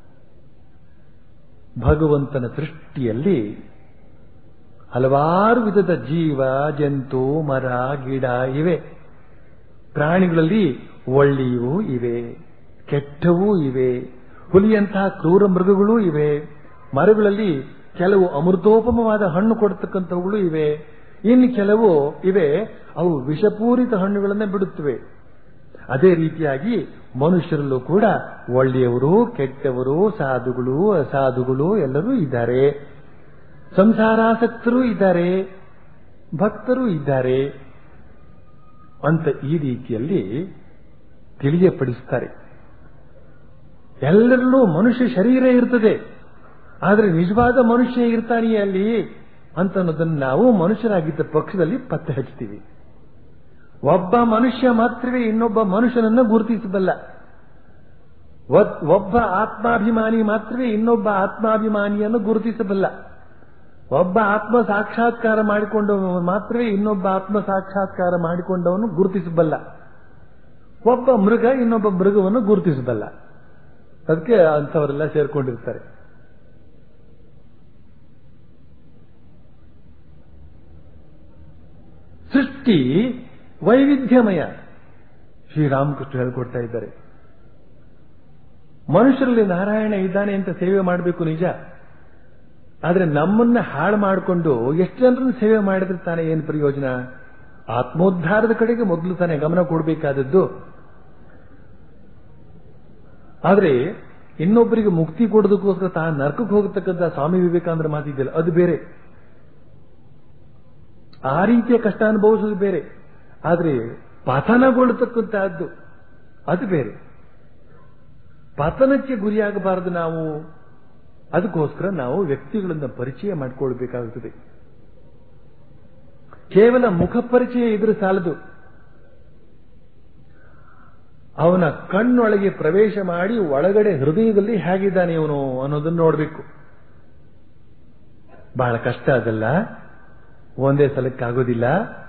ಭಗವಂತನ ಸೃಷ್ಟಿಯಲ್ಲಿ ಹಲವಾರು ವಿಧದ ಜೀವ ಜಂತು ಮರ ಗಿಡ ಇವೆ ಪ್ರಾಣಿಗಳಲ್ಲಿ ಒಳ್ಳೆಯೂ ಇವೆ ಕೆಟ್ಟವೂ ಇವೆ ಹುಲಿಯಂತಹ ಕ್ರೂರ ಮೃಗಗಳೂ ಇವೆ ಮರಗಳಲ್ಲಿ ಕೆಲವು ಅಮೃತೋಪಮವಾದ ಹಣ್ಣು ಕೊಡ್ತಕ್ಕಂಥವುಗಳು ಇವೆ ಇನ್ನು ಕೆಲವು ಇವೆ ಅವು ವಿಷಪೂರಿತ ಹಣ್ಣುಗಳನ್ನು ಬಿಡುತ್ತವೆ ಅದೇ ರೀತಿಯಾಗಿ ಮನುಷ್ಯರಲ್ಲೂ ಕೂಡ ಒಳ್ಳೆಯವರು ಕೆಟ್ಟವರು ಸಾಧುಗಳು ಅಸಾಧುಗಳು ಎಲ್ಲರೂ ಇದ್ದಾರೆ ಸಂಸಾರಾಸಕ್ತರು ಇದ್ದಾರೆ ಭಕ್ತರು ಇದ್ದಾರೆ ಅಂತ ಈ ರೀತಿಯಲ್ಲಿ ತಿಳಿಯಪಡಿಸ್ತಾರೆ ಎಲ್ಲರಲ್ಲೂ ಮನುಷ್ಯ ಶರೀರ ಇರ್ತದೆ ಆದರೆ ನಿಜವಾದ ಮನುಷ್ಯ ಇರ್ತಾನೆಯೇ ಅಲ್ಲಿ ಅಂತ ಅನ್ನೋದನ್ನು ನಾವು ಮನುಷ್ಯರಾಗಿದ್ದ ಪಕ್ಷದಲ್ಲಿ ಪತ್ತೆ ಹಚ್ತೀವಿ ಒಬ್ಬ ಮನುಷ್ಯ ಮಾತ್ರವೇ ಇನ್ನೊಬ್ಬ ಮನುಷ್ಯನನ್ನು ಗುರುತಿಸಬಲ್ಲ ಒಬ್ಬ ಆತ್ಮಾಭಿಮಾನಿ ಮಾತ್ರವೇ ಇನ್ನೊಬ್ಬ ಆತ್ಮಾಭಿಮಾನಿಯನ್ನು ಗುರುತಿಸಬಲ್ಲ ಒಬ್ಬ ಆತ್ಮ ಸಾಕ್ಷಾತ್ಕಾರ ಮಾಡಿಕೊಂಡವನು ಮಾತ್ರವೇ ಇನ್ನೊಬ್ಬ ಆತ್ಮ ಸಾಕ್ಷಾತ್ಕಾರ ಮಾಡಿಕೊಂಡವನು ಗುರುತಿಸಬಲ್ಲ ಒಬ್ಬ ಮೃಗ ಇನ್ನೊಬ್ಬ ಮೃಗವನ್ನು ಗುರುತಿಸಬಲ್ಲ ಅದಕ್ಕೆ ಅಂಥವರೆಲ್ಲ ಸೇರ್ಕೊಂಡಿರ್ತಾರೆ ಸೃಷ್ಟಿ ವೈವಿಧ್ಯಮಯ ಶ್ರೀರಾಮಕೃಷ್ಣ ಹೇಳ್ಕೊಡ್ತಾ ಇದ್ದಾರೆ ಮನುಷ್ಯರಲ್ಲಿ ನಾರಾಯಣ ಇದ್ದಾನೆ ಅಂತ ಸೇವೆ ಮಾಡಬೇಕು ನಿಜ ಆದ್ರೆ ನಮ್ಮನ್ನ ಹಾಳು ಮಾಡಿಕೊಂಡು ಎಷ್ಟು ಜನರನ್ನು ಸೇವೆ ಮಾಡಿದ್ರೆ ತಾನೇ ಏನು ಪ್ರಯೋಜನ ಆತ್ಮೋದ್ಧಾರದ ಕಡೆಗೆ ಮೊದಲು ತಾನೇ ಗಮನ ಕೊಡಬೇಕಾದದ್ದು ಆದ್ರೆ ಇನ್ನೊಬ್ಬರಿಗೆ ಮುಕ್ತಿ ಕೊಡೋದಕ್ಕೋಸ್ಕರ ತಾನು ನರ್ಕಕ್ಕೆ ಹೋಗತಕ್ಕಂಥ ಸ್ವಾಮಿ ವಿವೇಕಾನಂದರ ಮಾತಿದೆಯಲ್ಲ ಅದು ಬೇರೆ ಆ ರೀತಿಯ ಕಷ್ಟ ಅನುಭವಿಸೋದು ಬೇರೆ ಆದ್ರೆ ಪತನಗೊಳ್ಳತಕ್ಕಂತಹದ್ದು ಅದು ಬೇರೆ ಪತನಕ್ಕೆ ಗುರಿಯಾಗಬಾರದು ನಾವು ಅದಕ್ಕೋಸ್ಕರ ನಾವು ವ್ಯಕ್ತಿಗಳನ್ನ ಪರಿಚಯ ಮಾಡಿಕೊಳ್ಬೇಕಾಗುತ್ತದೆ ಕೇವಲ ಮುಖ ಪರಿಚಯ ಇದ್ರೆ ಸಾಲದು ಅವನ ಕಣ್ಣೊಳಗೆ ಪ್ರವೇಶ ಮಾಡಿ ಒಳಗಡೆ ಹೃದಯದಲ್ಲಿ ಹೇಗಿದ್ದಾನೆ ಇವನು ಅನ್ನೋದನ್ನು ನೋಡಬೇಕು ಬಹಳ ಕಷ್ಟ ಅದಲ್ಲ ಒಂದೇ ಸಲಕ್ಕಾಗೋದಿಲ್ಲ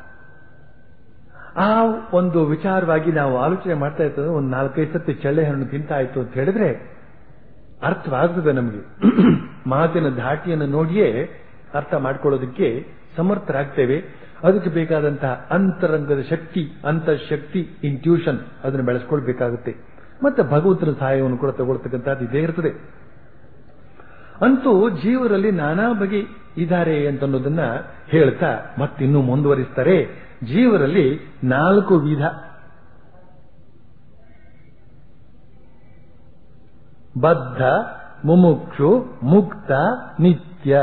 ಆ ಒಂದು ವಿಚಾರವಾಗಿ ನಾವು ಆಲೋಚನೆ ಮಾಡ್ತಾ ಇರ್ತದೆ ಒಂದು ನಾಲ್ಕೈದು ಸತಿ ಚಳ್ಳೆ ಹಣ್ಣು ತಿಂತಾ ಇತ್ತು ಅಂತ ಹೇಳಿದ್ರೆ ಅರ್ಥವಾಗ್ತದೆ ನಮಗೆ ಮಾತಿನ ಧಾಟಿಯನ್ನು ನೋಡಿಯೇ ಅರ್ಥ ಮಾಡ್ಕೊಳ್ಳೋದಕ್ಕೆ ಸಮರ್ಥರಾಗ್ತೇವೆ ಅದಕ್ಕೆ ಬೇಕಾದಂತಹ ಅಂತರಂಗದ ಶಕ್ತಿ ಅಂತಃಶಕ್ತಿ ಇಂಟ್ಯೂಷನ್ ಅದನ್ನು ಬೆಳೆಸ್ಕೊಳ್ಬೇಕಾಗುತ್ತೆ ಮತ್ತೆ ಭಗವಂತನ ಸಹಾಯವನ್ನು ಕೂಡ ತಗೊಳ್ತಕ್ಕಂಥದ್ದು ಇದೇ ಇರ್ತದೆ ಅಂತೂ ಜೀವರಲ್ಲಿ ನಾನಾ ಬಗೆ ಇದ್ದಾರೆ ಅಂತನ್ನೋದನ್ನ ಹೇಳ್ತಾ ಮತ್ತಿನ್ನೂ ಮುಂದುವರಿಸ್ತಾರೆ ಜೀವರಲ್ಲಿ ನಾಲ್ಕು ವಿಧ ಬದ್ಧ ಮುಮುಕ್ಷು ಮುಕ್ತ ನಿತ್ಯ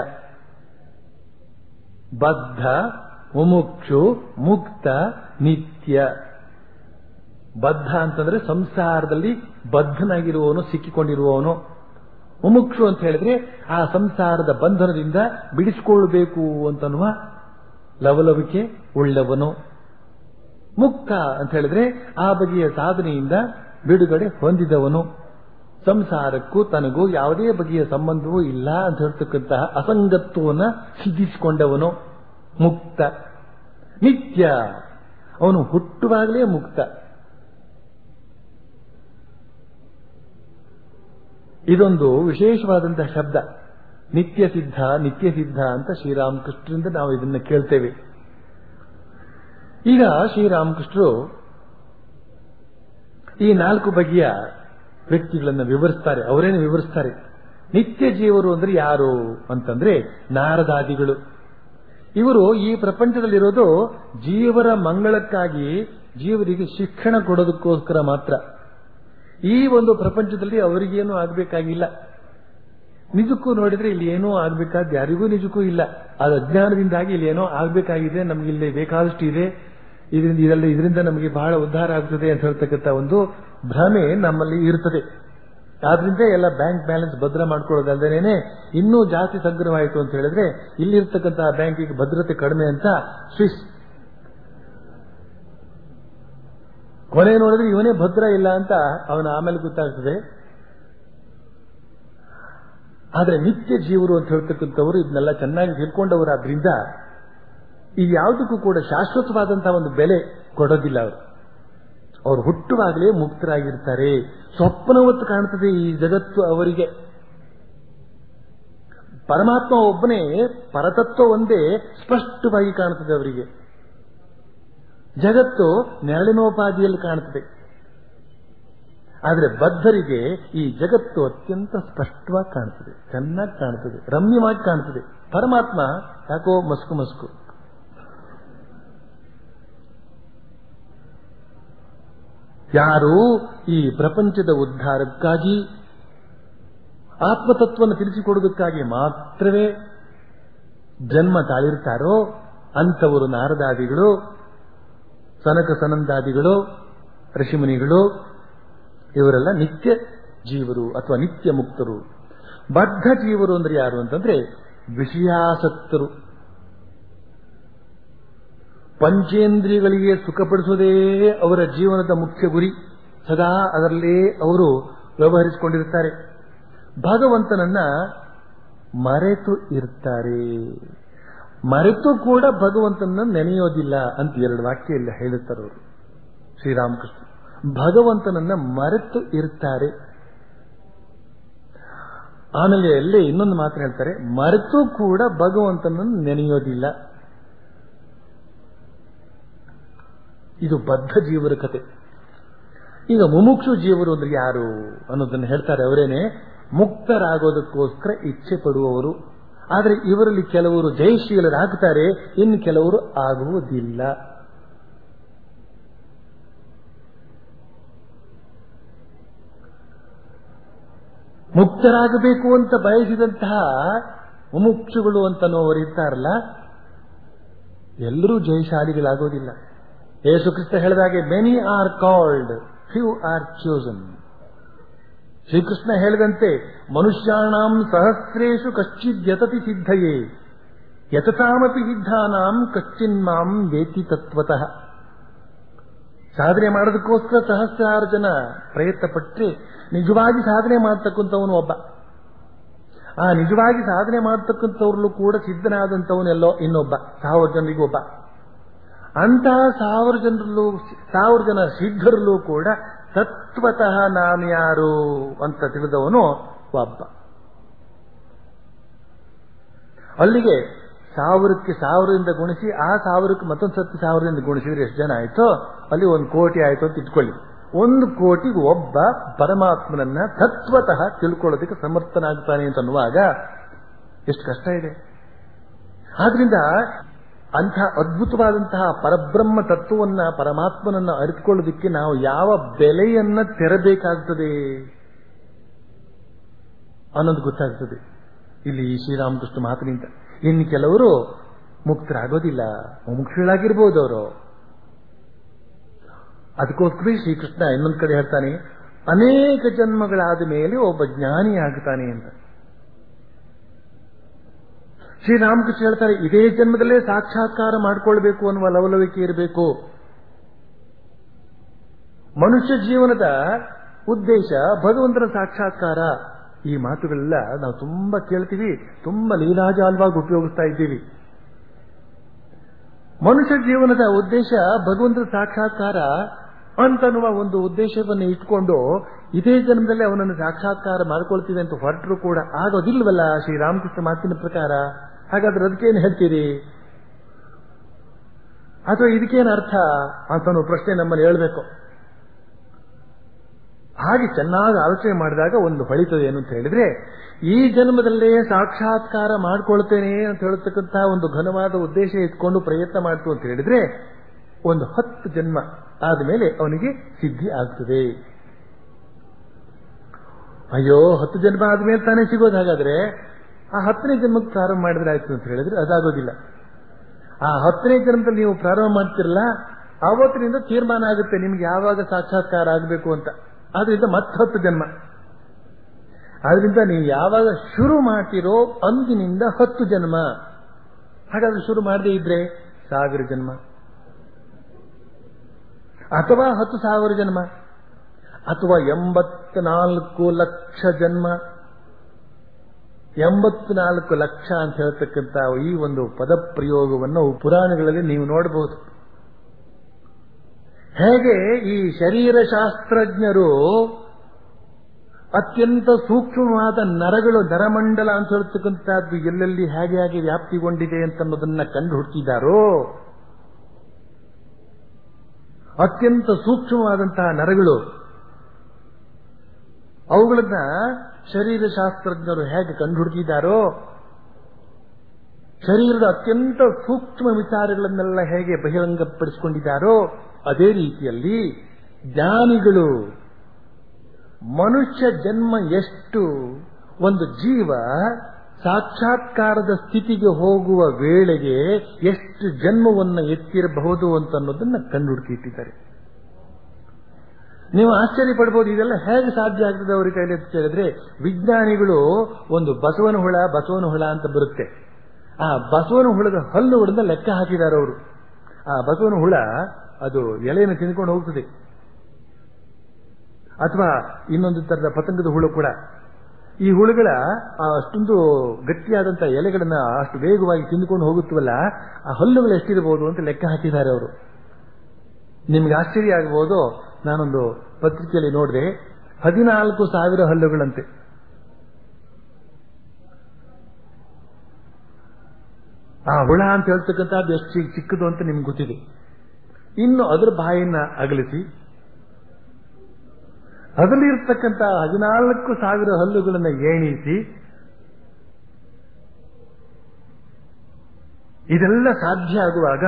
ಬದ್ಧ ಮುಮುಕ್ಷು ಮುಕ್ತ ನಿತ್ಯ ಬದ್ಧ ಅಂತಂದ್ರೆ ಸಂಸಾರದಲ್ಲಿ ಬದ್ಧನಾಗಿರುವವನು ಸಿಕ್ಕಿಕೊಂಡಿರುವವನು ಮುಮುಕ್ಷು ಅಂತ ಹೇಳಿದ್ರೆ ಆ ಸಂಸಾರದ ಬಂಧನದಿಂದ ಬಿಡಿಸಿಕೊಳ್ಳಬೇಕು ಅಂತನ್ನುವ ಲವಲವಿಕೆ ಉಳ್ಳವನು ಮುಕ್ತ ಅಂತ ಹೇಳಿದ್ರೆ ಆ ಬಗೆಯ ಸಾಧನೆಯಿಂದ ಬಿಡುಗಡೆ ಹೊಂದಿದವನು ಸಂಸಾರಕ್ಕೂ ತನಗೂ ಯಾವುದೇ ಬಗೆಯ ಸಂಬಂಧವೂ ಇಲ್ಲ ಅಂತ ಹೇಳ್ತಕ್ಕಂತಹ ಅಸಂಗತ್ವವನ್ನು ಸಿದ್ಧಿಸಿಕೊಂಡವನು ಮುಕ್ತ ನಿತ್ಯ ಅವನು ಹುಟ್ಟುವಾಗಲೇ ಮುಕ್ತ ಇದೊಂದು ವಿಶೇಷವಾದಂತಹ ಶಬ್ದ ನಿತ್ಯ ಸಿದ್ಧ ನಿತ್ಯ ಸಿದ್ಧ ಅಂತ ಶ್ರೀರಾಮಕೃಷ್ಣರಿಂದ ನಾವು ಇದನ್ನ ಕೇಳ್ತೇವೆ ಈಗ ಶ್ರೀರಾಮಕೃಷ್ಣರು ಈ ನಾಲ್ಕು ಬಗೆಯ ವ್ಯಕ್ತಿಗಳನ್ನು ವಿವರಿಸ್ತಾರೆ ಅವರೇನು ವಿವರಿಸ್ತಾರೆ ನಿತ್ಯ ಜೀವರು ಅಂದ್ರೆ ಯಾರು ಅಂತಂದ್ರೆ ನಾರದಾದಿಗಳು ಇವರು ಈ ಪ್ರಪಂಚದಲ್ಲಿರೋದು ಜೀವರ ಮಂಗಳಕ್ಕಾಗಿ ಜೀವರಿಗೆ ಶಿಕ್ಷಣ ಕೊಡೋದಕ್ಕೋಸ್ಕರ ಮಾತ್ರ ಈ ಒಂದು ಪ್ರಪಂಚದಲ್ಲಿ ಅವರಿಗೇನು ಆಗಬೇಕಾಗಿಲ್ಲ ನಿಜಕ್ಕೂ ನೋಡಿದ್ರೆ ಇಲ್ಲಿ ಏನೋ ಆಗ್ಬೇಕಾದ್ ಯಾರಿಗೂ ನಿಜಕ್ಕೂ ಇಲ್ಲ ಅದು ಅಜ್ಞಾನದಿಂದಾಗಿ ಇಲ್ಲಿ ಏನೋ ಆಗ್ಬೇಕಾಗಿದೆ ನಮ್ಗೆ ಇಲ್ಲಿ ಬೇಕಾದಷ್ಟು ಇದೆ ಇದರಿಂದ ಇದರಲ್ಲಿ ಇದರಿಂದ ನಮಗೆ ಬಹಳ ಉದ್ಧಾರ ಆಗ್ತದೆ ಅಂತ ಹೇಳ್ತಕ್ಕಂಥ ಒಂದು ಭ್ರಮೆ ನಮ್ಮಲ್ಲಿ ಇರ್ತದೆ ಆದ್ರಿಂದ ಎಲ್ಲ ಬ್ಯಾಂಕ್ ಬ್ಯಾಲೆನ್ಸ್ ಭದ್ರ ಮಾಡ್ಕೊಳ್ಳೋದಲ್ದೇನೆ ಇನ್ನೂ ಜಾಸ್ತಿ ಸಂಗ್ರಹವಾಯಿತು ಅಂತ ಹೇಳಿದ್ರೆ ಇಲ್ಲಿರ್ತಕ್ಕಂತಹ ಬ್ಯಾಂಕಿಗೆ ಭದ್ರತೆ ಕಡಿಮೆ ಅಂತ ಸ್ವಿಸ್ ಕೊನೆ ನೋಡಿದ್ರೆ ಇವನೇ ಭದ್ರ ಇಲ್ಲ ಅಂತ ಅವನ ಆಮೇಲೆ ಗೊತ್ತಾಗ್ತದೆ ಆದ್ರೆ ನಿತ್ಯ ಜೀವರು ಅಂತ ಹೇಳ್ತಕ್ಕಂಥವರು ಇದನ್ನೆಲ್ಲ ಚೆನ್ನಾಗಿ ತಿಳ್ಕೊಂಡವರಾದ್ರಿಂದ ಈ ಯಾವುದಕ್ಕೂ ಕೂಡ ಶಾಶ್ವತವಾದಂತಹ ಒಂದು ಬೆಲೆ ಕೊಡೋದಿಲ್ಲ ಅವರು ಅವರು ಹುಟ್ಟುವಾಗಲೇ ಮುಕ್ತರಾಗಿರ್ತಾರೆ ಸ್ವಪ್ನವತ್ತು ಕಾಣ್ತದೆ ಈ ಜಗತ್ತು ಅವರಿಗೆ ಪರಮಾತ್ಮ ಒಬ್ಬನೇ ಪರತತ್ವ ಒಂದೇ ಸ್ಪಷ್ಟವಾಗಿ ಕಾಣುತ್ತದೆ ಅವರಿಗೆ ಜಗತ್ತು ನೆರಳಿನೋಪಾದಿಯಲ್ಲಿ ಕಾಣುತ್ತದೆ ಆದರೆ ಬದ್ಧರಿಗೆ ಈ ಜಗತ್ತು ಅತ್ಯಂತ ಸ್ಪಷ್ಟವಾಗಿ ಕಾಣುತ್ತದೆ ಚೆನ್ನಾಗಿ ಕಾಣುತ್ತದೆ ರಮ್ಯವಾಗಿ ಕಾಣುತ್ತದೆ ಪರಮಾತ್ಮ ಯಾಕೋ ಮಸ್ಕು ಮಸ್ಕು ಯಾರು ಈ ಪ್ರಪಂಚದ ಉದ್ಧಾರಕ್ಕಾಗಿ ಆತ್ಮತತ್ವವನ್ನು ತಿಳಿಸಿಕೊಡುವುದಕ್ಕಾಗಿ ಮಾತ್ರವೇ ಜನ್ಮ ತಾಳಿರ್ತಾರೋ ಅಂಥವರು ನಾರದಾದಿಗಳು ಸನಕ ಸನಂದಾದಿಗಳು ಋಷಿಮುನಿಗಳು ಇವರೆಲ್ಲ ನಿತ್ಯ ಜೀವರು ಅಥವಾ ನಿತ್ಯ ಮುಕ್ತರು ಬದ್ಧ ಜೀವರು ಅಂದ್ರೆ ಯಾರು ಅಂತಂದ್ರೆ ವಿಷಯಾಸಕ್ತರು ಪಂಚೇಂದ್ರಿಯಗಳಿಗೆ ಸುಖಪಡಿಸುವುದೇ ಅವರ ಜೀವನದ ಮುಖ್ಯ ಗುರಿ ಸದಾ ಅದರಲ್ಲೇ ಅವರು ವ್ಯವಹರಿಸಿಕೊಂಡಿರುತ್ತಾರೆ ಭಗವಂತನನ್ನ ಮರೆತು ಇರ್ತಾರೆ ಮರೆತು ಕೂಡ ಭಗವಂತನ ನೆನೆಯೋದಿಲ್ಲ ಅಂತ ಎರಡು ವಾಕ್ಯ ಹೇಳುತ್ತಾರೆ ಅವರು ಶ್ರೀರಾಮಕೃಷ್ಣ ಭಗವಂತನನ್ನ ಮರೆತು ಇರ್ತಾರೆ ಆಮೇಲೆ ಅಲ್ಲೇ ಇನ್ನೊಂದು ಮಾತು ಹೇಳ್ತಾರೆ ಮರೆತು ಕೂಡ ಭಗವಂತನನ್ನು ನೆನೆಯೋದಿಲ್ಲ ಇದು ಬದ್ಧ ಜೀವರ ಕತೆ ಈಗ ಮುಮುಕ್ಷು ಜೀವರು ಅಂದ್ರೆ ಯಾರು ಅನ್ನೋದನ್ನು ಹೇಳ್ತಾರೆ ಅವರೇನೆ ಮುಕ್ತರಾಗೋದಕ್ಕೋಸ್ಕರ ಇಚ್ಛೆ ಪಡುವವರು ಆದರೆ ಇವರಲ್ಲಿ ಕೆಲವರು ಜಯಶೀಲರಾಗುತ್ತಾರೆ ಇನ್ನು ಕೆಲವರು ಆಗುವುದಿಲ್ಲ ಮುಕ್ತರಾಗಬೇಕು ಅಂತ ಬಯಸಿದಂತಹ ಮುಮುಕ್ಷುಗಳು ಅಂತನೋವರು ಇರ್ತಾರಲ್ಲ ಎಲ್ಲರೂ ಜಯಶಾಲಿಗಳಾಗೋದಿಲ್ಲ ಯೇಸು ಕ್ರಿಸ್ತ ಹೇಳಿದಾಗೆ many are called few are chosen Shri Krishna ಹೇಳಿದಂತೆ ಮನುಷ್ಯಾಣಾಂ ಸಹಸ್ರೇಶು ಕಶ್ಚಿದ್ಯತತಿ ಸಿದ್ಧಯೇ ಯತತಾಮಪಿ ಸಿದ್ಧಾನಾಂ ಕಶ್ಚಿನ್ಮಾಂ ವೇತಿ ತತ್ವತಃ ಸಾಧನೆ ಮಾಡೋದಕ್ಕೋಸ್ಕರ ಸಹಸ್ರಾರು ಜನ ಪ್ರಯತ್ನ ಪಟ್ಟರೆ ನಿಜವಾಗಿ ಸಾಧನೆ ಮಾಡತಕ್ಕಂಥವನು ಒಬ್ಬ ಆ ನಿಜವಾಗಿ ಸಾಧನೆ ಮಾಡತಕ್ಕಂಥವ್ರಲ್ಲೂ ಕೂಡ ಸಿದ್ಧನಾದಂಥವನೆಲ್ಲೋ ಇನ್ನೊಬ್ಬ ಸಾವಿರ ಜನರಿಗೂ ಒಬ್ಬ ಅಂತಹ ಸಾವಿರ ಜನರಲ್ಲೂ ಸಾವಿರ ಜನ ಸಿದ್ಧರಲ್ಲೂ ಕೂಡ ತತ್ವತಃ ನಾನು ಯಾರು ಅಂತ ತಿಳಿದವನು ಒಬ್ಬ ಅಲ್ಲಿಗೆ ಸಾವಿರಕ್ಕೆ ಸಾವಿರದಿಂದ ಗುಣಿಸಿ ಆ ಸಾವಿರಕ್ಕೆ ಮತ್ತೊಂದು ಸತ್ತು ಸಾವಿರದಿಂದ ಗುಣಿಸಿದ್ರೆ ಎಷ್ಟು ಜನ ಆಯ್ತೋ ಅಲ್ಲಿ ಒಂದು ಕೋಟಿ ಆಯ್ತು ಅಂತ ಇಟ್ಕೊಳ್ಳಿ ಒಂದು ಕೋಟಿಗೆ ಒಬ್ಬ ಪರಮಾತ್ಮನನ್ನ ತತ್ವತಃ ತಿಳ್ಕೊಳ್ಳೋದಕ್ಕೆ ಸಮರ್ಥನಾಗ್ತಾನೆ ಅಂತ ಅನ್ನುವಾಗ ಎಷ್ಟು ಕಷ್ಟ ಇದೆ ಆದ್ರಿಂದ ಅಂಥ ಅದ್ಭುತವಾದಂತಹ ಪರಬ್ರಹ್ಮ ತತ್ವವನ್ನ ಪರಮಾತ್ಮನನ್ನ ಅರಿತುಕೊಳ್ಳೋದಕ್ಕೆ ನಾವು ಯಾವ ಬೆಲೆಯನ್ನ ತೆರಬೇಕಾಗ್ತದೆ ಅನ್ನೋದು ಗೊತ್ತಾಗ್ತದೆ ಇಲ್ಲಿ ಶ್ರೀರಾಮಕೃಷ್ಣ ಮಾತಿನಿಂದ ಇನ್ನು ಕೆಲವರು ಮುಕ್ತರಾಗೋದಿಲ್ಲ ಮುಕ್ಷಗಳಾಗಿರ್ಬೋದು ಅವರು ಅದಕ್ಕೋಸ್ಕರ ಶ್ರೀಕೃಷ್ಣ ಇನ್ನೊಂದು ಕಡೆ ಹೇಳ್ತಾನೆ ಅನೇಕ ಜನ್ಮಗಳಾದ ಮೇಲೆ ಒಬ್ಬ ಜ್ಞಾನಿ ಆಗ್ತಾನೆ ಅಂತ ಶ್ರೀರಾಮಕೃಷ್ಣ ಹೇಳ್ತಾರೆ ಇದೇ ಜನ್ಮದಲ್ಲೇ ಸಾಕ್ಷಾತ್ಕಾರ ಮಾಡಿಕೊಳ್ಬೇಕು ಅನ್ನುವ ಲವಲವಿಕೆ ಇರಬೇಕು ಮನುಷ್ಯ ಜೀವನದ ಉದ್ದೇಶ ಭಗವಂತನ ಸಾಕ್ಷಾತ್ಕಾರ ಈ ಮಾತುಗಳೆಲ್ಲ ನಾವು ತುಂಬಾ ಕೇಳ್ತೀವಿ ತುಂಬಾ ಲೀಲಾಜಾಲವಾಗಿ ಉಪಯೋಗಿಸ್ತಾ ಇದ್ದೀವಿ ಮನುಷ್ಯ ಜೀವನದ ಉದ್ದೇಶ ಭಗವಂತನ ಸಾಕ್ಷಾತ್ಕಾರ ಅಂತನ್ನುವ ಒಂದು ಉದ್ದೇಶವನ್ನು ಇಟ್ಕೊಂಡು ಇದೇ ಜನ್ಮದಲ್ಲಿ ಅವನನ್ನು ಸಾಕ್ಷಾತ್ಕಾರ ಮಾಡ್ಕೊಳ್ತೀವಿ ಅಂತ ಹೊರಟರು ಕೂಡ ಆಗೋದಿಲ್ವಲ್ಲ ಶ್ರೀರಾಮಕೃಷ್ಣ ಮಾತಿನ ಪ್ರಕಾರ ಹಾಗಾದ್ರೆ ಅದಕ್ಕೇನು ಹೇಳ್ತೀರಿ ಅಥವಾ ಇದಕ್ಕೇನು ಅರ್ಥ ಅಂತ ಪ್ರಶ್ನೆ ನಮ್ಮನ್ನು ಹೇಳ್ಬೇಕು ಹಾಗೆ ಚೆನ್ನಾಗಿ ಆಲೋಚನೆ ಮಾಡಿದಾಗ ಒಂದು ಹೊಳಿತದೆ ಏನು ಅಂತ ಹೇಳಿದ್ರೆ ಈ ಜನ್ಮದಲ್ಲೇ ಸಾಕ್ಷಾತ್ಕಾರ ಮಾಡ್ಕೊಳ್ತೇನೆ ಅಂತ ಹೇಳ್ತಕ್ಕಂತಹ ಒಂದು ಘನವಾದ ಉದ್ದೇಶ ಇಟ್ಕೊಂಡು ಪ್ರಯತ್ನ ಮಾಡ್ತು ಅಂತ ಹೇಳಿದ್ರೆ ಒಂದು ಹತ್ತು ಜನ್ಮ ಆದಮೇಲೆ ಅವನಿಗೆ ಸಿದ್ಧಿ ಆಗ್ತದೆ ಅಯ್ಯೋ ಹತ್ತು ಜನ್ಮ ಆದ್ಮೇಲೆ ತಾನೇ ಸಿಗೋದು ಹಾಗಾದ್ರೆ ಆ ಹತ್ತನೇ ಜನ್ಮಕ್ಕೆ ಪ್ರಾರಂಭ ಮಾಡಿದ್ರೆ ಆಯ್ತು ಅಂತ ಹೇಳಿದ್ರೆ ಅದಾಗೋದಿಲ್ಲ ಆ ಹತ್ತನೇ ಜನ್ಮದಲ್ಲಿ ನೀವು ಪ್ರಾರಂಭ ಮಾಡ್ತಿರಲ್ಲ ಆವತ್ತಿನಿಂದ ತೀರ್ಮಾನ ಆಗುತ್ತೆ ನಿಮ್ಗೆ ಯಾವಾಗ ಸಾಕ್ಷಾತ್ಕಾರ ಆಗಬೇಕು ಅಂತ ಆದ್ರಿಂದ ಮತ್ತೆ ಹತ್ತು ಜನ್ಮ ಆದ್ರಿಂದ ನೀವು ಯಾವಾಗ ಶುರು ಮಾಡ್ತಿರೋ ಅಂದಿನಿಂದ ಹತ್ತು ಜನ್ಮ ಹಾಗಾದ್ರೆ ಶುರು ಮಾಡದೇ ಇದ್ರೆ ಸಾವಿರ ಜನ್ಮ ಅಥವಾ ಹತ್ತು ಸಾವಿರ ಜನ್ಮ ಅಥವಾ ಎಂಬತ್ನಾಲ್ಕು ಲಕ್ಷ ಜನ್ಮ ಎಂಬತ್ನಾಲ್ಕು ಲಕ್ಷ ಅಂತ ಹೇಳ್ತಕ್ಕಂಥ ಈ ಒಂದು ಪದಪ್ರಯೋಗವನ್ನು ಪುರಾಣಗಳಲ್ಲಿ ನೀವು ನೋಡಬಹುದು ಹೇಗೆ ಈ ಶರೀರಶಾಸ್ತ್ರಜ್ಞರು ಅತ್ಯಂತ ಸೂಕ್ಷ್ಮವಾದ ನರಗಳು ನರಮಂಡಲ ಅಂತ ಹೇಳ್ತಕ್ಕಂಥದ್ದು ಎಲ್ಲೆಲ್ಲಿ ಹೇಗೆ ಹೇಗೆ ವ್ಯಾಪ್ತಿಗೊಂಡಿದೆ ಅಂತ ಅನ್ನೋದನ್ನ ಕಂಡು ಹುಡುಕಿದಾರೋ ಅತ್ಯಂತ ಸೂಕ್ಷ್ಮವಾದಂತಹ ನರಗಳು ಅವುಗಳನ್ನ ಶರೀರಶಾಸ್ತ್ರಜ್ಞರು ಹೇಗೆ ಕಂಡುಹುಡುಕಿದಾರೋ ಶರೀರದ ಅತ್ಯಂತ ಸೂಕ್ಷ್ಮ ವಿಚಾರಗಳನ್ನೆಲ್ಲ ಹೇಗೆ ಬಹಿರಂಗಪಡಿಸಿಕೊಂಡಿದ್ದಾರೋ ಅದೇ ರೀತಿಯಲ್ಲಿ ಜ್ಞಾನಿಗಳು ಮನುಷ್ಯ ಜನ್ಮ ಎಷ್ಟು ಒಂದು ಜೀವ ಸಾಕ್ಷಾತ್ಕಾರದ ಸ್ಥಿತಿಗೆ ಹೋಗುವ ವೇಳೆಗೆ ಎಷ್ಟು ಜನ್ಮವನ್ನು ಎತ್ತಿರಬಹುದು ಅಂತ ಅನ್ನೋದನ್ನ ಕಂಡುಹುಡುಕಿಟ್ಟಿದ್ದಾರೆ ನೀವು ಆಶ್ಚರ್ಯ ಪಡ್ಬೋದು ಇದೆಲ್ಲ ಹೇಗೆ ಸಾಧ್ಯ ಆಗ್ತದೆ ಅವರ ಕೈಲಿ ಅಂತ ಹೇಳಿದ್ರೆ ವಿಜ್ಞಾನಿಗಳು ಒಂದು ಬಸವನ ಹುಳ ಬಸವನ ಹುಳ ಅಂತ ಬರುತ್ತೆ ಆ ಬಸವನ ಹುಳದ ಹಲ್ಲುಗಳನ್ನ ಲೆಕ್ಕ ಹಾಕಿದ್ದಾರೆ ಅವರು ಆ ಬಸವನ ಹುಳ ಅದು ಎಲೆಯನ್ನು ತಿಂದ್ಕೊಂಡು ಹೋಗ್ತದೆ ಅಥವಾ ಇನ್ನೊಂದು ತರದ ಪತಂಗದ ಹುಳು ಕೂಡ ಈ ಹುಳುಗಳ ಆ ಅಷ್ಟೊಂದು ಗಟ್ಟಿಯಾದಂತಹ ಎಲೆಗಳನ್ನ ಅಷ್ಟು ವೇಗವಾಗಿ ತಿಂದುಕೊಂಡು ಹೋಗುತ್ತವಲ್ಲ ಆ ಹಲ್ಲುಗಳು ಎಷ್ಟಿರಬಹುದು ಅಂತ ಲೆಕ್ಕ ಹಾಕಿದ್ದಾರೆ ಅವರು ನಿಮ್ಗೆ ಆಶ್ಚರ್ಯ ಆಗಬಹುದು ನಾನೊಂದು ಪತ್ರಿಕೆಯಲ್ಲಿ ನೋಡಿದೆ ಹದಿನಾಲ್ಕು ಸಾವಿರ ಹಲ್ಲುಗಳಂತೆ ಆ ಹುಳ ಅಂತ ಹೇಳ್ತಕ್ಕಂಥದ್ದು ಎಷ್ಟು ಚಿಕ್ಕ- ಚಿಕ್ಕದು ಅಂತ ನಿಮ್ಗೆ ಗೊತ್ತಿದೆ ಇನ್ನು ಅದರ ಬಾಯಿನ ಅಗಲಿಸಿ ಅದರಲ್ಲಿರ್ತಕ್ಕಂಥ ಹದಿನಾಲ್ಕು ಸಾವಿರ ಹಲ್ಲುಗಳನ್ನು ಎಣಿಸಿ ಇದೆಲ್ಲ ಸಾಧ್ಯ ಆಗುವಾಗ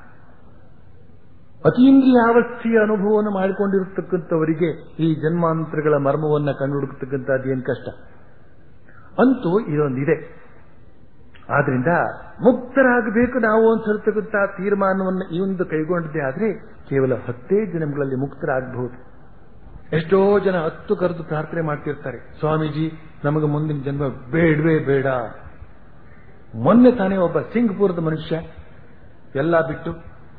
ಅತೀಂದ್ರಿಯಾವಸ್ಥೆಯ ಅನುಭವವನ್ನು ಮಾಡಿಕೊಂಡಿರತಕ್ಕಂಥವರಿಗೆ ಈ ಜನ್ಮಾಂತರಗಳ ಮರ್ಮವನ್ನ ಕಂಡುಹುಡುಕತಕ್ಕಂಥದ್ದು ಏನು ಕಷ್ಟ ಅಂತೂ ಇದೊಂದಿದೆ ಆದ್ರಿಂದ ಮುಕ್ತರಾಗಬೇಕು ನಾವು ಅಂತ ಹೇಳ್ತಕ್ಕಂಥ ತೀರ್ಮಾನವನ್ನು ಈ ಒಂದು ಕೈಗೊಂಡದೇ ಆದ್ರೆ ಕೇವಲ ಹತ್ತೇ ಜನ್ಮಗಳಲ್ಲಿ ಮುಕ್ತರಾಗಬಹುದು ಎಷ್ಟೋ ಜನ ಹತ್ತು ಕರೆದು ಪ್ರಾರ್ಥನೆ ಮಾಡ್ತಿರ್ತಾರೆ ಸ್ವಾಮೀಜಿ ನಮಗೆ ಮುಂದಿನ ಜನ್ಮ ಬೇಡವೇ ಬೇಡ ಮೊನ್ನೆ ತಾನೇ ಒಬ್ಬ ಸಿಂಗ್ಪುರದ ಮನುಷ್ಯ ಎಲ್ಲ ಬಿಟ್ಟು